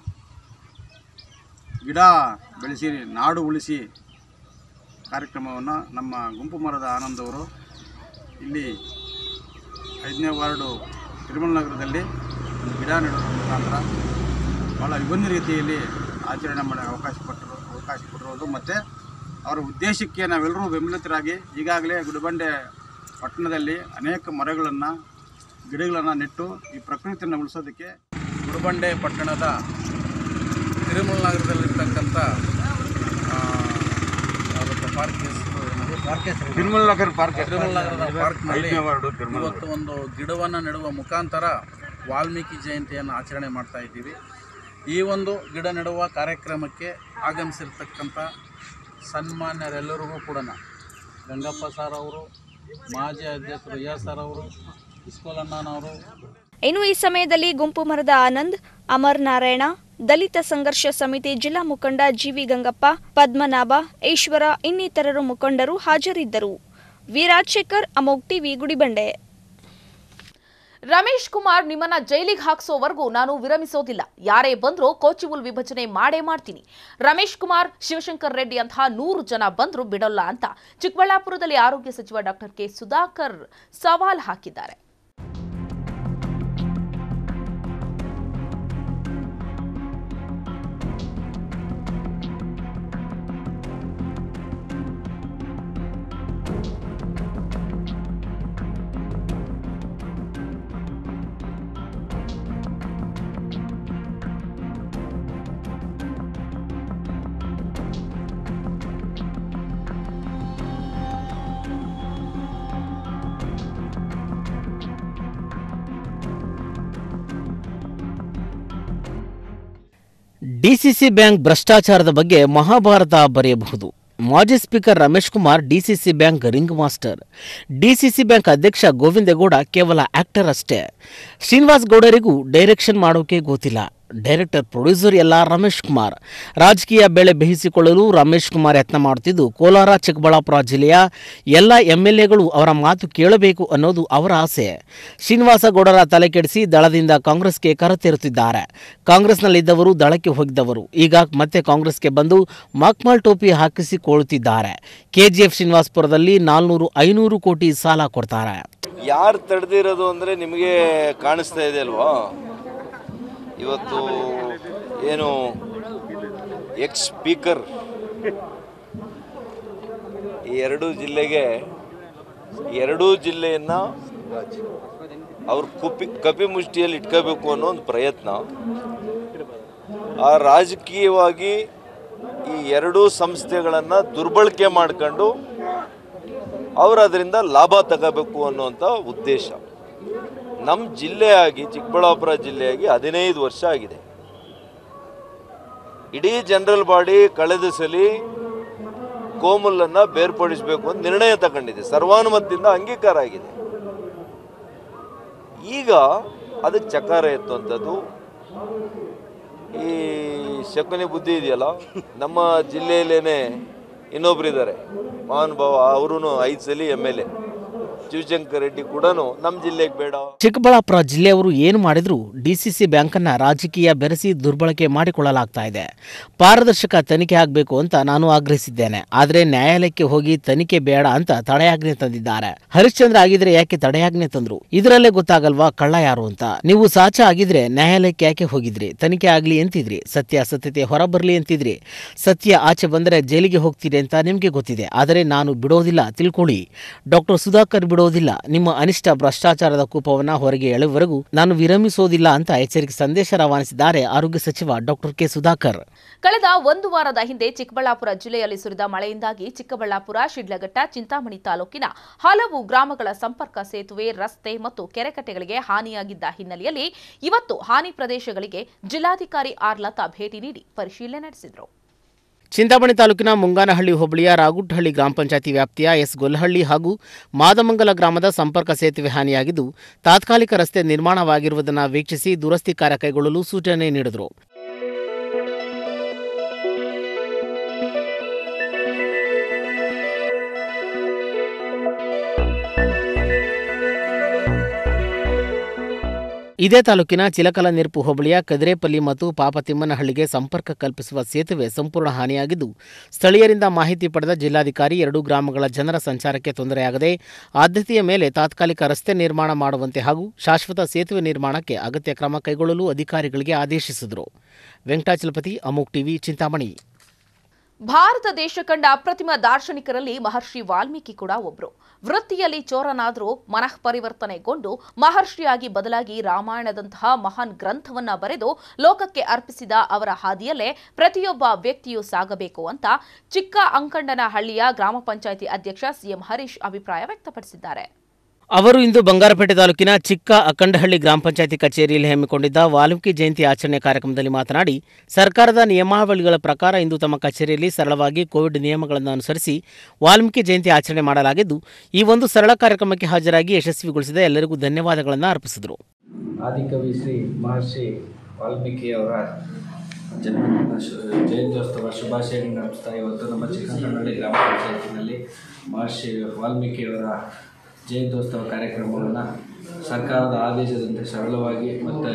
ಗಿಡ ಬೆಳೆಸಿ ನಾಡು ಉಳಿಸಿ ಕಾರ್ಯಕ್ರಮವನ್ನು ನಮ್ಮ ಗುಂಪು ಮರದ ಆನಂದವರು ಇಲ್ಲಿ ಐದನೇ ವಾರ್ಡು ತಿರುಮಲ ನಗರದಲ್ಲಿ ಒಂದು ಗಿಡ ನೆಡುವ ಮುಖಾಂತರ ಭಾಳ ವಿಭಿನ್ನ ರೀತಿಯಲ್ಲಿ ಆಚರಣೆ ಮಾಡೋ ಅವಕಾಶ ಕೊಟ್ಟರು ಅವಕಾಶ ಕೊಟ್ಟಿರೋದು ಮತ್ತು ಅವರ ಉದ್ದೇಶಕ್ಕೆ ನಾವೆಲ್ಲರೂ ಬೆಂಬಲಿತರಾಗಿ ಈಗಾಗಲೇ ಗುಡಿಬಂಡೆ ಪಟ್ಟಣದಲ್ಲಿ ಅನೇಕ ಮರಗಳನ್ನು ಗಿಡಗಳನ್ನು ನೆಟ್ಟು ಈ ಪ್ರಕೃತಿಯನ್ನು ಉಳಿಸೋದಕ್ಕೆ ಗುಡಿಬಂಡೆ ಪಟ್ಟಣದ ತಿರುಮಲ ನಗರದಲ್ಲಿರ್ತಕ್ಕಂಥ ಆ, ಯಾವ್ದಪ್ಪ ಪಾರ್ಕ್ ಹೆಸರು ಏನದು? ತಿರುಮಲ ನಗರ ಪಾರ್ಕ್ ತಿರುಮಲ ನಗರದ ಪಾರ್ಕ್ನಲ್ಲಿ ಐದನೇ ವಾರ್ಡು ತಿರುಮಲ ಇವತ್ತು ಒಂದು ಗಿಡವನ್ನು ನೆಡುವ ಮುಖಾಂತರ ವಾಲ್ಮೀಕಿ ಜಯಂತಿಯನ್ನು ಆಚರಣೆ ಮಾಡ್ತಾ ಇದ್ದೀವಿ ಈ ಒಂದು ಗಿಡ ನೆಡುವ ಕಾರ್ಯಕ್ರಮಕ್ಕೆ ಆಗಮಿಸಿರ್ತಕ್ಕಂಥ ಸನ್ಮಾನ್ಯರೆಲ್ಲರಿಗೂ ಕೂಡ ಗಂಗಪ್ಪ ಸರ್ ಅವರು ಮಾಜಿ ಅಧ್ಯಕ್ಷರು ರಿಯಾಜ್ ಸರ್ ಅವರು ಇಸ್ಕೋಲ್ ಅಣ್ಣನವರು ಇನ್ನು ಈ ಸಮಯದಲ್ಲಿ ಗುಂಪು ಮರದ ಆನಂದ್ ಅಮರ್ ನಾರಾಯಣ ದಲಿತ ಸಂಘರ್ಷ ಸಮಿತಿ ಜಿಲ್ಲಾ ಮುಖಂಡ ಜಿವಿ ಗಂಗಪ್ಪ ಪದ್ಮನಾಭ ಈಶ್ವರ ಇನ್ನಿತರರು ಮುಖಂಡರು ಹಾಜರಿದ್ದರು ವಿ ರಾಜಶೇಖರ್ ಅಮೋಗ್ ಟಿವಿ ಗುಡಿಬಂಡೆ ರಮೇಶ್ ಕುಮಾರ್ ನಿಮ್ಮನ್ನ ಜೈಲಿಗೆ ಹಾಕ್ಸೋವರೆಗೂ ನಾನು ವಿರಮಿಸೋದಿಲ್ಲ ಯಾರೇ ಬಂದ್ರೂ ಕೋಚಿವುಲ್ ವಿಭಜನೆ ಮಾಡೇ ಮಾಡ್ತೀನಿ ರಮೇಶ್ ಕುಮಾರ್ ಶಿವಶಂಕರ್ ರೆಡ್ಡಿ ಅಂತಹ ನೂರು ಜನ ಬಂದ್ರು ಬಿಡೋಲ್ಲ ಅಂತ ಚಿಕ್ಕಬಳ್ಳಾಪುರದಲ್ಲಿ ಆರೋಗ್ಯ ಸಚಿವ ಡಾಕ್ಟರ್ ಕೆ ಸುಧಾಕರ್ ಸವಾಲ್ ಹಾಕಿದ್ದಾರೆ ಡಿಸಿಸಿ ಬ್ಯಾಂಕ್ ಭ್ರಷ್ಟಾಚಾರದ ಬಗ್ಗೆ ಮಹಾಭಾರತ ಬರೆಯಬಹುದು ಮಾಜಿ speaker Ramesh Kumar DCC bank ring master DCC bank ಅಧ್ಯಕ್ಷ ಗೋವಿಂದೇಗೌಡ ಕೇವಲ ಆಕ್ಟರ್ ಅಷ್ಟೇ ಶ್ರೀನಿವಾಸ್ ಗೌಡರಿಗೂ ಡೈರೆಕ್ಷನ್ ಮಾಡೋಕೆ ಗೊತ್ತಿಲ್ಲ ಡೈರೆಕ್ಟರ್ ಪ್ರೊಡ್ಯೂಸರ್ ಎಲ್ಲ ರಮೇಶ್ ಕುಮಾರ್ ರಾಜಕೀಯ ಬೆಳೆ ಬೇಯಿಸಿಕೊಳ್ಳಲು ರಮೇಶ್ ಕುಮಾರ್ ಯತ್ನ ಮಾಡುತ್ತಿದ್ದು ಕೋಲಾರ ಚಿಕ್ಕಬಳ್ಳಾಪುರ ಜಿಲ್ಲೆಯ ಎಲ್ಲ ಎಂ ಎಲ್ ಎಗಳು ಅವರ ಮಾತು ಕೇಳಬೇಕು ಅನ್ನೋದು ಅವರ ಆಸೆ ಶ್ರೀನಿವಾಸ ಗೌಡರ ತಲೆ ಕೆಡಿಸಿ ದಳದಿಂದ ಕಾಂಗ್ರೆಸ್ಗೆ ಕರೆತೇರುತ್ತಿದ್ದಾರೆ ಕಾಂಗ್ರೆಸ್ನಲ್ಲಿದ್ದವರು ದಳಕ್ಕೆ ಹೋಗಿದ್ದವರು ಈಗ ಮತ್ತೆ ಕಾಂಗ್ರೆಸ್ಗೆ ಬಂದು ಮಕ್ಮಲ್ ಟೋಪಿ ಹಾಕಿಸಿಕೊಳ್ಳುತ್ತಿದ್ದಾರೆ ಕೆಜಿಎಫ್ ಶ್ರೀನಿವಾಸಪುರದಲ್ಲಿ ನಾಲ್ನೂರು ಐನೂರು ಕೋಟಿ ಸಾಲ ಕೊಡ್ತಾರೆ ಯಾರು ತಡೆದಿರೋದು ಅಂದರೆ ನಿಮಗೆ ಕಾಣಿಸ್ತಾ ಇದೆ ಅಲ್ವಾ ಇವತ್ತು ಏನು ಎಕ್ಸ್ ಸ್ಪೀಕರ್ ಈ ಎರಡೂ ಜಿಲ್ಲೆಗೆ ಎರಡೂ ಜಿಲ್ಲೆಯನ್ನು ಅವ್ರ ಕುಪ್ಪಿ ಕಪಿ ಮುಷ್ಟಿಯಲ್ಲಿ ಇಟ್ಕೋಬೇಕು ಅನ್ನೋ ಒಂದು ಪ್ರಯತ್ನ ಆ ರಾಜಕೀಯವಾಗಿ ಈ ಎರಡೂ ಸಂಸ್ಥೆಗಳನ್ನು ದುರ್ಬಳಕೆ ಮಾಡ್ಕೊಂಡು ಅವರು ಅದರಿಂದ ಲಾಭ ತಗೋಬೇಕು ಅನ್ನುವಂಥ ಉದ್ದೇಶ ನಮ್ಮ ಜಿಲ್ಲೆಯಾಗಿ ಚಿಕ್ಕಬಳ್ಳಾಪುರ ಜಿಲ್ಲೆಯಾಗಿ ಹದಿನೈದು ವರ್ಷ ಆಗಿದೆ ಇಡೀ ಜನರಲ್ ಬಾಡಿ ಕಳೆದ ಸಲ ಕೋಮುಲನ್ನು ಬೇರ್ಪಡಿಸಬೇಕು ಅಂತ ನಿರ್ಣಯ ತಗೊಂಡಿದೆ ಸರ್ವಾನುಮತದಿಂದ ಅಂಗೀಕಾರ ಆಗಿದೆ ಈಗ ಅದಕ್ಕೆ ಚಕಾರ ಎತ್ತುವಂಥದ್ದು ಈ ಶಕುನಿ ಬುದ್ಧಿ ಇದೆಯಲ್ಲ ನಮ್ಮ ಜಿಲ್ಲೆಯಲ್ಲೇನೆ ಇನ್ನೊಬ್ರು ಇದ್ದಾರೆ ಮಹಾನುಭಾವ ಅವರು ಐದು ಸಲ M L A Shivashankar Reddy ಕೂಡ ನಮ್ಮ ಜಿಲ್ಲೆಗೆ ಬೇಡ ಚಿಕ್ಕಬಳ್ಳಾಪುರ ಜಿಲ್ಲೆಯವರು ಏನು ಮಾಡಿದರೂ ಡಿಸಿಸಿ ಬ್ಯಾಂಕನ್ನು ರಾಜಕೀಯ ಬೆರೆಸಿ ದುರ್ಬಳಕೆ ಮಾಡಿಕೊಳ್ಳಲಾಗ್ತಾ ಇದೆ ಪಾರದರ್ಶಕ ತನಿಖೆ ಆಗಬೇಕು ಅಂತ ನಾನು ಆಗ್ರಹಿಸಿದ್ದೇನೆ ಆದರೆ ನ್ಯಾಯಾಲಯಕ್ಕೆ ಹೋಗಿ ತನಿಖೆ ಬೇಡ ಅಂತ ತಡೆಯಾಜ್ಞೆ ತಂದಿದ್ದಾರೆ ಹರಿಶ್ಚಂದ್ರ ಆಗಿದ್ರೆ ಯಾಕೆ ತಡೆಯಾಜ್ಞೆ ತಂದ್ರು ಇದರಲ್ಲೇ ಗೊತ್ತಾಗಲ್ವಾ ಕಳ್ಳ ಯಾರು ಅಂತ ನೀವು ಸಾಚ ಆಗಿದ್ರೆ ನ್ಯಾಯಾಲಯಕ್ಕೆ ಯಾಕೆ ಹೋಗಿದ್ರಿ ತನಿಖೆ ಆಗ್ಲಿ ಅಂತಿದ್ರಿ ಸತ್ಯಾಸತ್ಯತೆ ಹೊರಬರಲಿ ಅಂತಿದ್ರಿ ಸತ್ಯ ಆಚೆ ಬಂದರೆ ಜೈಲಿಗೆ ಹೋಗ್ತೀರಿ ಅಂತ ನಿಮಗೆ ಗೊತ್ತಿದೆ ಆದರೆ ನಾನು ಬಿಡೋದಿಲ್ಲ ತಿಳ್ಕೊಳ್ಳಿ ಡಾಕ್ಟರ್ ಸುಧಾಕರ್ ಬಿಡೋದಿಲ್ಲ ನಿಮ್ಮ ಅನಿಷ್ಟ ಭ್ರಷ್ಟಾಚಾರದ ಕೂಪವನ್ನ ಹೊರಗೆ ಎಳೆವರೆಗೂ ನಾನು ವಿರಮಿಸೋದಿಲ್ಲ ಅಂತ ಎಚ್ಚರಿಕೆ ಸಂದೇಶ ರವಾನಿಸಿದ್ದಾರೆ ಆರೋಗ್ಯ ಸಚಿವ ಡಾಕ್ಟರ್ ಕೆ ಸುಧಾಕರ್ ಕಳೆದ ಒಂದು ವಾರದ ಹಿಂದೆ ಚಿಕ್ಕಬಳ್ಳಾಪುರ ಜಿಲ್ಲೆಯಲ್ಲಿ ಸುರಿದ ಮಳೆಯಿಂದಾಗಿ ಚಿಕ್ಕಬಳ್ಳಾಪುರ ಶಿಡ್ಲಘಟ್ಟ ಚಿಂತಾಮಣಿ ತಾಲೂಕಿನ ಹಲವು ಗ್ರಾಮಗಳ ಸಂಪರ್ಕ ಸೇತುವೆ ರಸ್ತೆ ಮತ್ತು ಕೆರೆಕಟ್ಟೆಗಳಿಗೆ ಹಾನಿಯಾಗಿದ್ದ ಹಿನ್ನೆಲೆಯಲ್ಲಿ ಇವತ್ತು ಹಾನಿ ಪ್ರದೇಶಗಳಿಗೆ ಜಿಲ್ಲಾಧಿಕಾರಿ ಆರ್ ಲತಾ ಭೇಟಿ ನೀಡಿ ಪರಿಶೀಲನೆ ನಡೆಸಿದರು ಚಿಂತಾಮಣಿ ತಾಲೂಕಿನ ಮುಂಗಾನಹಳ್ಳಿ ಹೋಬಳಿಯ ರಾಗುಟ್ಟಹಳ್ಳಿ ಗ್ರಾಮ ಪಂಚಾಯತಿ ವ್ಯಾಪ್ತಿಯ ಎಸ್ ಗೊಲ್ಲಹಳ್ಳಿ ಹಾಗೂ ಮಾದಮಂಗಲ ಗ್ರಾಮದ ಸಂಪರ್ಕ ಸೇತುವೆ ಹಾನಿಯಾಗಿದ್ದು ತಾತ್ಕಾಲಿಕ ರಸ್ತೆ ನಿರ್ಮಾಣವಾಗಿರುವುದನ್ನು ವೀಕ್ಷಿಸಿ ದುರಸ್ತಿ ಕಾರ್ಯ ಕೈಗೊಳ್ಳಲು ಸೂಚನೆ ನೀಡಿದರು ಇದೇ ತಾಲೂಕಿನ ಚಿಲಕಲ ನೆರಪು ಹೋಬಳಿಯ ಕದಿರೇಪಲ್ಲಿ ಮತ್ತು ಪಾಪತಿಮ್ಮನಹಳ್ಳಿಗೆ ಸಂಪರ್ಕ ಕಲ್ಪಿಸುವ ಸೇತುವೆ ಸಂಪೂರ್ಣ ಹಾನಿಯಾಗಿದ್ದು ಸ್ಥಳೀಯರಿಂದ ಮಾಹಿತಿ ಪಡೆದ ಜಿಲ್ಲಾಧಿಕಾರಿ ಎರಡೂ ಗ್ರಾಮಗಳ ಜನರ ಸಂಚಾರಕ್ಕೆ ತೊಂದರೆಯಾಗದೆ ಆದ್ಯತೆಯ ಮೇಲೆ ತಾತ್ಕಾಲಿಕ ರಸ್ತೆ ನಿರ್ಮಾಣ ಮಾಡುವಂತೆ ಹಾಗೂ ಶಾಶ್ವತ ಸೇತುವೆ ನಿರ್ಮಾಣಕ್ಕೆ ಅಗತ್ಯ ಕ್ರಮ ಕೈಗೊಳ್ಳಲು ಅಧಿಕಾರಿಗಳಿಗೆ ಆದೇಶಿಸಿದರು ವೆಂಕಟಾಚಲಪತಿ ಅಮೋಕ್ ಟಿವಿ ಚಿಂತಾಮಣಿ ಭಾರತ ದೇಶ ಕಂಡ ಅಪ್ರತಿಮ ದಾರ್ಶನಿಕರಲ್ಲಿ ಮಹರ್ಷಿ ವಾಲ್ಮೀಕಿ ಕೂಡ ಒಬ್ರು ವೃತ್ತಿಯಲ್ಲಿ ಚೋರನಾದರೂ ಮನಃ ಪರಿವರ್ತನೆಗೊಂಡು ಮಹರ್ಷಿಯಾಗಿ ಬದಲಾಗಿ ರಾಮಾಯಣದಂತಹ ಮಹಾನ್ ಗ್ರಂಥವನ್ನ ಬರೆದು ಲೋಕಕ್ಕೆ ಅರ್ಪಿಸಿದ ಅವರ ಹಾದಿಯಲ್ಲೇ ಪ್ರತಿಯೊಬ್ಬ ವ್ಯಕ್ತಿಯೂ ಸಾಗಬೇಕು ಅಂತ ಚಿಕ್ಕ ಅಂಕಂಡನಹಳ್ಳಿಯ ಗ್ರಾಮ ಪಂಚಾಯಿತಿ ಅಧ್ಯಕ್ಷ ಸಿಎಂ ಹರೀಶ್ ಅಭಿಪ್ರಾಯ ವ್ಯಕ್ತಪಡಿಸಿದ್ದಾರೆ ಅವರು ಇಂದು ಬಂಗಾರಪೇಟೆ ತಾಲೂಕಿನ ಚಿಕ್ಕ ಅಖಂಡಹಳ್ಳಿ ಗ್ರಾಮ ಪಂಚಾಯತಿ ಕಚೇರಿಯಲ್ಲಿ ಹಮ್ಮಿಕೊಂಡಿದ್ದ ವಾಲ್ಮೀಕಿ ಜಯಂತಿ ಆಚರಣೆ ಕಾರ್ಯಕ್ರಮದಲ್ಲಿ ಮಾತನಾಡಿ ಸರ್ಕಾರದ ನಿಯಮಾವಳಿಗಳ ಪ್ರಕಾರ ಇಂದು ತಮ್ಮ ಕಚೇರಿಯಲ್ಲಿ ಸರಳವಾಗಿ ಕೋವಿಡ್ ನಿಯಮಗಳನ್ನು ಅನುಸರಿಸಿ ವಾಲ್ಮೀಕಿ ಜಯಂತಿ ಆಚರಣೆ ಮಾಡಲಾಗಿದ್ದು ಈ ಒಂದು ಸರಳ ಕಾರ್ಯಕ್ರಮಕ್ಕೆ ಹಾಜರಾಗಿ ಯಶಸ್ವಿಗೊಳಿಸಿದ ಎಲ್ಲರಿಗೂ ಧನ್ಯವಾದಗಳನ್ನು ಅರ್ಪಿಸಿದರು ಆದಿಕವಿ ಶ್ರೀ ಮಹರ್ಷಿ ವಾಲ್ಮೀಕಿಯವರ ಜನ್ಮದಿನದ ಶು- ಜಯಂತ್ಯೋತ್ಸವ ಶುಭಾಶಯಗಳನ್ನು ನಡೆಸ್ತಾ ಇವತ್ತು ನಮ್ಮ ಚಿಕ್ಕನಹಳ್ಳಿ ಗ್ರಾಮ ಪಂಚಾಯತಿನಲ್ಲಿ ಮಹರ್ಷಿ ವಾಲ್ಮೀಕಿಯವರ ಜಯಂತ್ಯೋತ್ಸವ ಕಾರ್ಯಕ್ರಮವನ್ನು ಸರ್ಕಾರದ ಆದೇಶದಂತೆ ಸರಳವಾಗಿ ಮತ್ತು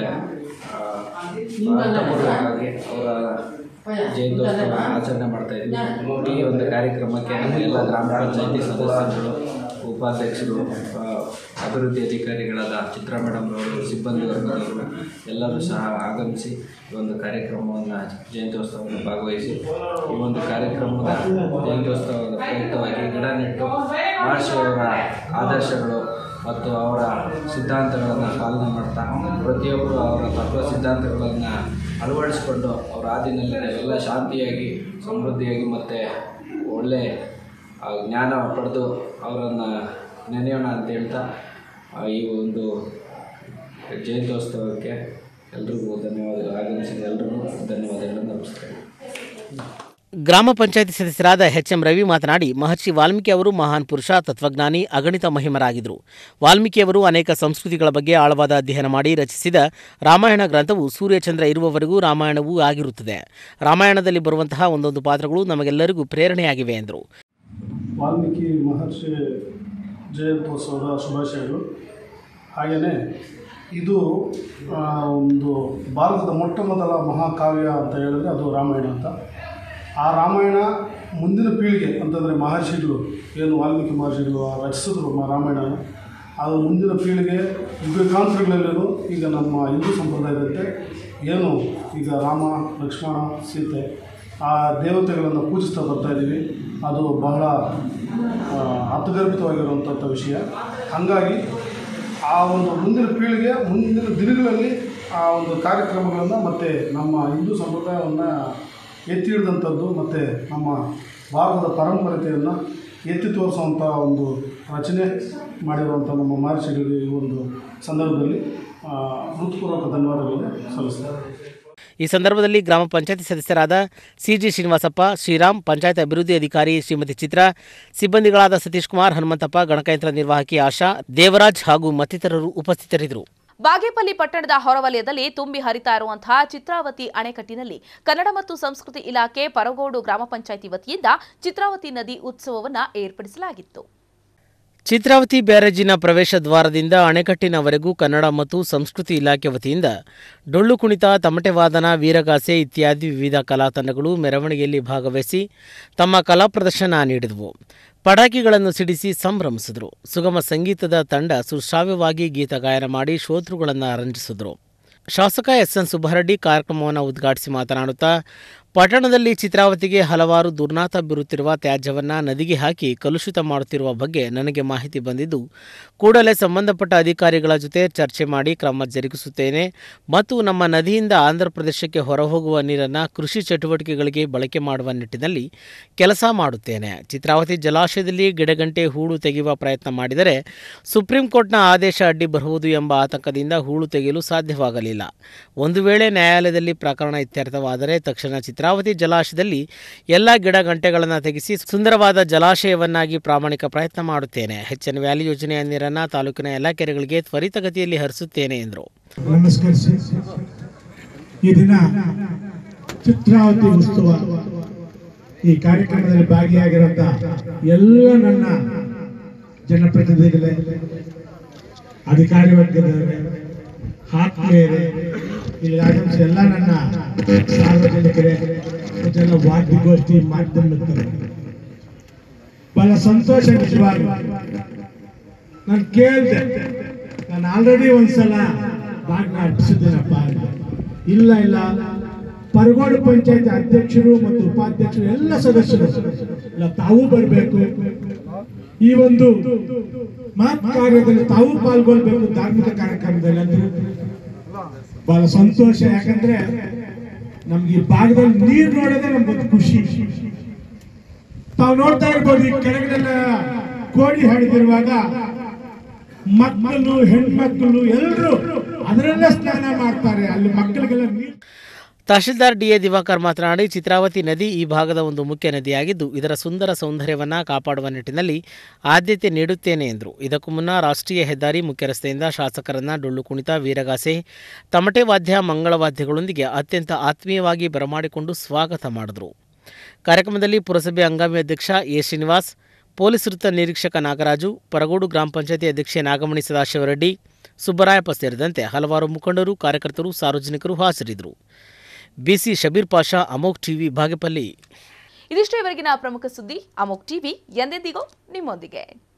ಅರ್ಥಪೂರ್ವಕವಾಗಿ ಅವರ ಜಯಂತ್ಯೋತ್ಸವ ಆಚರಣೆ ಮಾಡ್ತಾ ಇದ್ವಿ ಈ ಒಂದು ಕಾರ್ಯಕ್ರಮಕ್ಕೆ ನಮ್ಮ ಎಲ್ಲ ಗ್ರಾಮ ಪಂಚಾಯತಿ ಸದಸ್ಯರುಗಳು ಉಪಾಧ್ಯಕ್ಷರು ಆ, ಅಭಿವೃದ್ಧಿ ಅಧಿಕಾರಿಗಳಾದ ಚಿತ್ರಾ ಮೇಡಮ್ ಅವರು ಸಿಬ್ಬಂದಿ ವರ್ಗದವರು ಎಲ್ಲರೂ ಸಹ ಆಗಮಿಸಿ ಈ ಒಂದು ಕಾರ್ಯಕ್ರಮವನ್ನು ಜಯಂತ್ಯೋತ್ಸವವನ್ನು ಭಾಗವಹಿಸಿ ಈ ಒಂದು ಕಾರ್ಯಕ್ರಮದ ಜಯಂತ್ಯೋತ್ಸವದ ಪ್ರಯುಕ್ತವಾಗಿ ಗಿಡ ನೆಟ್ಟು ಮಹರ್ಷಿಯವರ ಆದರ್ಶಗಳು ಮತ್ತು ಅವರ ಸಿದ್ಧಾಂತಗಳನ್ನು ಪಾಲನೆ ಮಾಡ್ತಾ ಪ್ರತಿಯೊಬ್ಬರು ಅವರ ತತ್ವ ಸಿದ್ಧಾಂತಗಳನ್ನು ಅಳವಡಿಸಿಕೊಂಡು ಅವರ ಹಾದಿನಲ್ಲಿ ಎಲ್ಲ ಶಾಂತಿಯಾಗಿ ಸಮೃದ್ಧಿಯಾಗಿ ಮತ್ತು ಒಳ್ಳೆ ಆ, ಜ್ಞಾನ ಪಡೆದು ಅವರನ್ನು ನೆನೆಯೋಣ ಅಂತ ಹೇಳ್ತಾ ಆ, ಈ ಒಂದು ಜಯಂತ್ಯೋತ್ಸವಕ್ಕೆ ಎಲ್ರಿಗೂ ಧನ್ಯವಾದಗಳು ಆಗಮಿಸಿದ ಎಲ್ರಿಗೂ ಧನ್ಯವಾದಗಳನ್ನು ಅರ್ಪಿಸ್ತೇನೆ ಗ್ರಾಮ ಪಂಚಾಯತಿ ಸದಸ್ಯರಾದ ಎಚ್ ಎಂ ರವಿ ಮಾತನಾಡಿ ಮಹರ್ಷಿ ವಾಲ್ಮೀಕಿ ಅವರು ಮಹಾನ್ ಪುರುಷ ತತ್ವಜ್ಞಾನಿ ಅಗಣಿತ ಮಹಿಮರಾಗಿದ್ದರು ವಾಲ್ಮೀಕಿಯವರು ಅನೇಕ ಸಂಸ್ಕೃತಿಗಳ ಬಗ್ಗೆ ಆಳವಾದ ಅಧ್ಯಯನ ಮಾಡಿ ರಚಿಸಿದ ರಾಮಾಯಣ ಗ್ರಂಥವು ಸೂರ್ಯಚಂದ್ರ ಇರುವವರೆಗೂ ರಾಮಾಯಣವೂ ಆಗಿರುತ್ತದೆ ರಾಮಾಯಣದಲ್ಲಿ ಬರುವಂತಹ ಒಂದೊಂದು ಪಾತ್ರಗಳು ನಮಗೆಲ್ಲರಿಗೂ ಪ್ರೇರಣೆಯಾಗಿವೆ ಎಂದರು ವಾಲ್ಮೀಕಿ ಮಹರ್ಷಿ ಜಯಂತ್ಯೋತ್ಸವದ ಶುಭಾಶಯಗಳು ಹಾಗೆಯೇ ಇದು ಆ, ಒಂದು ಭಾರತದ ಮೊಟ್ಟ ಮೊದಲ ಮಹಾಕಾವ್ಯ ಅಂತ ಹೇಳಿದ್ರೆ ಅದು ರಾಮಾಯಣ ಅಂತ ಆ ರಾಮಾಯಣ ಮುಂದಿನ ಪೀಳಿಗೆ ಅಂತಂದರೆ ಮಹರ್ಷಿಗಳು ಏನು ವಾಲ್ಮೀಕಿ ಮಹರ್ಷಿಗಳು ರಚಿಸಿದ್ರು ಮ- ರಾಮಾಯಣನ ಅದು ಮುಂದಿನ ಪೀಳಿಗೆ ಯುಗಾಂತರಗಳಲ್ಲೇನು ಈಗ ನಮ್ಮ ಹಿಂದೂ ಸಂಪ್ರದಾಯದಂತೆ ಏನು ಈಗ ರಾಮ ಲಕ್ಷ್ಮಣ ಸೀತೆ ಆ ದೇವತೆಗಳನ್ನು ಪೂಜಿಸ್ತಾ ಬರ್ತಾ ಇದ್ದೀವಿ ಅದು ಬಹಳ ಆ, ಅರ್ಥಗರ್ಭಿತವಾಗಿರುವಂಥ ವಿಷಯ ಹಾಗಾಗಿ ಆ ಒಂದು ಮುಂದಿನ ಪೀಳಿಗೆ ಮುಂದಿನ ದಿನಗಳಲ್ಲಿ ಆ ಒಂದು ಕಾರ್ಯಕ್ರಮಗಳನ್ನು ಮತ್ತು ನಮ್ಮ ಹಿಂದೂ ಸಂಪ್ರದಾಯವನ್ನು ಎತ್ತಿ ಹಿಡಿದಂಥದ್ದು ಮತ್ತು ನಮ್ಮ ಭಾರತದ ಪರಂಪರೆಯನ್ನು ಎತ್ತಿ ತೋರಿಸುವಂಥ ಒಂದು ರಚನೆ ಮಾಡಿರುವಂಥ ನಮ್ಮ ಮಹರ್ಷಿಗಳಿಗೆ ಈ ಒಂದು ಸಂದರ್ಭದಲ್ಲಿ ಆ, ಹೃತ್ಪೂರ್ವಕ ಧನ್ಯವಾದಗಳನ್ನು ಸಲ್ಲಿಸ್ತಾರೆ ಈ ಸಂದರ್ಭದಲ್ಲಿ ಗ್ರಾಮ ಪಂಚಾಯತಿ ಸದಸ್ಯರಾದ ಸಿಜಿ ಶ್ರೀನಿವಾಸಪ್ಪ ಶ್ರೀರಾಮ್ ಪಂಚಾಯತ್ ಅಭಿವೃದ್ಧಿ ಅಧಿಕಾರಿ ಶ್ರೀಮತಿ ಚಿತ್ರಾ ಸಿಬ್ಬಂದಿಗಳಾದ ಸತೀಶ್ ಕುಮಾರ್ ಹನುಮಂತಪ್ಪ ಗಣಕಯಂತ್ರ ನಿರ್ವಾಹಕಿ ಆಶಾ ದೇವರಾಜ್ ಹಾಗೂ ಮತ್ತಿತರರು ಉಪಸ್ಥಿತರಿದ್ದರು ಬಾಗೇಪಲ್ಲಿ ಪಟ್ಟಣದ ಹೊರವಲಯದಲ್ಲಿ ತುಂಬಿ ಹರಿತಾ ಇರುವಂತಹ ಚಿತ್ರಾವತಿ ಅಣೆಕಟ್ಟಿನಲ್ಲಿ ಕನ್ನಡ ಮತ್ತು ಸಂಸ್ಕೃತಿ ಇಲಾಖೆ ಪರಗೋಡು ಗ್ರಾಮ ಪಂಚಾಯಿತಿ ವತಿಯಿಂದ ಚಿತ್ರಾವತಿ ನದಿ ಉತ್ಸವವನ್ನು ಏರ್ಪಡಿಸಲಾಗಿತ್ತು ಚಿತ್ರಾವತಿ ಬ್ಯಾರೇಜಿನ ಪ್ರವೇಶ ದ್ವಾರದಿಂದ ಅಣೆಕಟ್ಟಿನವರೆಗೂ ಕನ್ನಡ ಮತ್ತು ಸಂಸ್ಕೃತಿ ಇಲಾಖೆ ವತಿಯಿಂದ ಡೊಳ್ಳು ಕುಣಿತ ತಮಟೆ ವಾದನ ವೀರಗಾಸೆ ಇತ್ಯಾದಿ ವಿವಿಧ ಕಲಾ ತಂಡಗಳು ಮೆರವಣಿಗೆಯಲ್ಲಿ ಭಾಗವಹಿಸಿ ತಮ್ಮ ಕಲಾ ಪ್ರದರ್ಶನ ನೀಡಿದವು ಪಟಾಕಿಗಳನ್ನು ಸಿಡಿಸಿ ಸಂಭ್ರಮಿಸಿದರು ಸುಗಮ ಸಂಗೀತದ ತಂಡ ಸುಶ್ರಾವ್ಯವಾಗಿ ಗೀತ ಗಾಯನ ಮಾಡಿ ಶ್ರೋತೃಗಳನ್ನು ರಂಜಿಸಿದರು ಶಾಸಕ ಎಸ್ ಎನ್ ಸುಬ್ಬಾರೆಡ್ಡಿ ಕಾರ್ಯಕ್ರಮವನ್ನು ಉದ್ಘಾಟಿಸಿ ಮಾತನಾಡುತ್ತಾ ಪಟ್ಟಣದಲ್ಲಿ ಚಿತ್ರಾವತಿಗೆ ಹಲವಾರು ದುರ್ನಾತ ಬೀರುತ್ತಿರುವ ತ್ಯಾಜ್ಯವನ್ನು ನದಿಗೆ ಹಾಕಿ ಕಲುಷಿತ ಮಾಡುತ್ತಿರುವ ಬಗ್ಗೆ ನನಗೆ ಮಾಹಿತಿ ಬಂದಿದ್ದು ಕೂಡಲೇ ಸಂಬಂಧಪಟ್ಟ ಅಧಿಕಾರಿಗಳ ಜೊತೆ ಚರ್ಚೆ ಮಾಡಿ ಕ್ರಮ ಜರುಗಿಸುತ್ತೇನೆ ಮತ್ತು ನಮ್ಮ ನದಿಯಿಂದ ಆಂಧ್ರ ಪ್ರದೇಶಕ್ಕೆ ಹೊರಹೋಗುವ ನೀರನ್ನು ಕೃಷಿ ಚಟುವಟಿಕೆಗಳಿಗೆ ಬಳಕೆ ಮಾಡುವ ನಿಟ್ಟಿನಲ್ಲಿ ಕೆಲಸ ಮಾಡುತ್ತೇನೆ ಚಿತ್ರಾವತಿ ಜಲಾಶಯದಲ್ಲಿ ಗಿಡಗಂಟೆ ಹೂಳು ತೆಗೆಯುವ ಪ್ರಯತ್ನ ಮಾಡಿದರೆ ಸುಪ್ರೀಂ ಕೋರ್ಟ್ನ ಆದೇಶ ಅಡ್ಡಿ ಬರುವುದು ಎಂಬ ಆತಂಕದಿಂದ ಹೂಳು ತೆಗೆಯಲು ಸಾಧ್ಯವಾಗಲಿಲ್ಲ ಒಂದು ವೇಳೆ ನ್ಯಾಯಾಲಯದಲ್ಲಿ ಪ್ರಕರಣ ಇತ್ಯರ್ಥವಾದರೆ ತಕ್ಷಣ ಚಿತ್ರಾವತಿ ಜಲಾಶಯದಲ್ಲಿ ಎಲ್ಲ ಗಿಡ ಗಂಟೆಗಳನ್ನು ತೆಗೆಸಿ ಸುಂದರವಾದ ಜಲಾಶಯವನ್ನಾಗಿ ಪ್ರಾಮಾಣಿಕ ಪ್ರಯತ್ನ ಮಾಡುತ್ತೇನೆ ಹೆಚ್ಚಿನ ವ್ಯಾಲಿ ಯೋಜನೆಯ ನೀರನ್ನು ತಾಲೂಕಿನ ಎಲ್ಲ ಕೆರೆಗಳಿಗೆ ತ್ವರಿತಗತಿಯಲ್ಲಿ ಹರಿಸುತ್ತೇನೆ ಎಂದರು ನಮಸ್ಕರಿಸಿ ಈ ದಿನ ಚಿತ್ರಾವತಿ ಉತ್ಸವ ಈ ಕಾರ್ಯಕ್ರಮದಲ್ಲಿ ಭಾಗಿಯಾಗಿರುವಂತ ಎಲ್ಲ ನನ್ನ ಜನಪ್ರತಿನಿಧಿಗಳೇ ಅಧಿಕಾರಿ ವರ್ಗದವರೇ ಆತ್ಮೀಯರೇ ಇಲ್ಲಿ ಆಗಮಿಸಿ ಎಲ್ಲ ನನ್ನ ಸಾರ್ವಜನಿಕರೇ ಜನ ವಾದ್ಯಗೋಷ್ಠಿ ಮಾಧ್ಯಮದವರು ಬಹಳ ಸಂತೋಷ ನಿಜವಾಗಿ ನಾನು ಕೇಳಿದೆ ನಾನು ಆಲ್ರೆಡಿ ಒಂದ್ಸಲ ಭಾಗ ಅರ್ಪಿಸಿದ್ದೇನಪ್ಪ ಅಂತ. ಇಲ್ಲ ಇಲ್ಲ ಪರಗೋಡು ಪಂಚಾಯತ್ ಅಧ್ಯಕ್ಷರು ಮತ್ತು ಉಪಾಧ್ಯಕ್ಷರು ಎಲ್ಲ ಸದಸ್ಯರು ಇಲ್ಲ ತಾವು ಬರಬೇಕು ಈ ಒಂದು ಮಹತ್ ಕಾರ್ಯದಲ್ಲಿ ತಾವು ಪಾಲ್ಗೊಳ್ಬೇಕು ಧಾರ್ಮಿಕ ಕಾರ್ಯಕ್ರಮದಲ್ಲಿ ಅಂದ್ರೆ ಬಹಳ ಸಂತೋಷ ಯಾಕಂದ್ರೆ ನಮ್ಗೆ ಈ ಭಾಗದಲ್ಲಿ ನೀರು ನೋಡೋದೇ ನಮ್ಗೊಂದು ಖುಷಿ ತಾವು ನೋಡ್ತಾ ಇರ್ಬೋದು ಈ ಕೆಳಗಡೆಲ್ಲ ಕೋಡಿ ಹಾಡಿದಿರುವಾಗ ಮಕ್ಕಳು ಹೆಣ್ಮಕ್ಳು ಎಲ್ಲರೂ ಅದರಲ್ಲೇ ಸ್ನಾನ ಮಾಡ್ತಾರೆ ಅಲ್ಲಿ ಮಕ್ಕಳಿಗೆಲ್ಲ ನೀರು ತಹಶೀಲ್ದಾರ್ ಡಿಎ ದಿವಾಕರ್ ಮಾತನಾಡಿ ಚಿತ್ರಾವತಿ ನದಿ ಈ ಭಾಗದ ಒಂದು ಮುಖ್ಯ ನದಿಯಾಗಿದ್ದು ಇದರ ಸುಂದರ ಸೌಂದರ್ಯವನ್ನು ಕಾಪಾಡುವ ನಿಟ್ಟಿನಲ್ಲಿ ಆದ್ಯತೆ ನೀಡುತ್ತೇನೆ ಎಂದರು ಇದಕ್ಕೂ ಮುನ್ನ ರಾಷ್ಟ್ರೀಯ ಹೆದ್ದಾರಿ ಮುಖ್ಯ ರಸ್ತೆಯಿಂದ ಶಾಸಕರನ್ನ ಡೊಳ್ಳು ಕುಣಿತ ವೀರಗಾಸೆ ತಮಟೆ ವಾದ್ಯ ಮಂಗಳವಾದ್ಯಗಳೊಂದಿಗೆ ಅತ್ಯಂತ ಆತ್ಮೀಯವಾಗಿ ಬರಮಾಡಿಕೊಂಡು ಸ್ವಾಗತ ಮಾಡಿದರು ಕಾರ್ಯಕ್ರಮದಲ್ಲಿ ಪುರಸಭೆ ಹಂಗಾಮಿ ಅಧ್ಯಕ್ಷ ಎ ಶ್ರೀನಿವಾಸ್ ಪೊಲೀಸ್ ವೃತ್ತ ನಿರೀಕ್ಷಕ ನಾಗರಾಜು ಪರಗೋಡು ಗ್ರಾಮ ಪಂಚಾಯತಿ ಅಧ್ಯಕ್ಷೆ ನಾಗಮಣಿ ಸದಾಶಿವರೆಡ್ಡಿ ಸುಬ್ಬರಾಯಪ್ಪ ಸೇರಿದಂತೆ ಹಲವಾರು ಮುಖಂಡರು ಕಾರ್ಯಕರ್ತರು ಸಾರ್ವಜನಿಕರು ಹಾಜರಿದ್ದರು ಬಿಸಿ ಶಬೀರ್ ಪಾಷಾ ಅಮೋಕ್ ಟಿವಿ ಬಾಗೇಪಲ್ಲಿ ಇದಿಷ್ಟು ಇವರೆಗಿನ ಪ್ರಮುಖ ಸುದ್ದಿ ಅಮೋಕ್ ಟಿವಿ ಎಂದೆಂದಿಗೂ ನಿಮ್ಮೊಂದಿಗೆ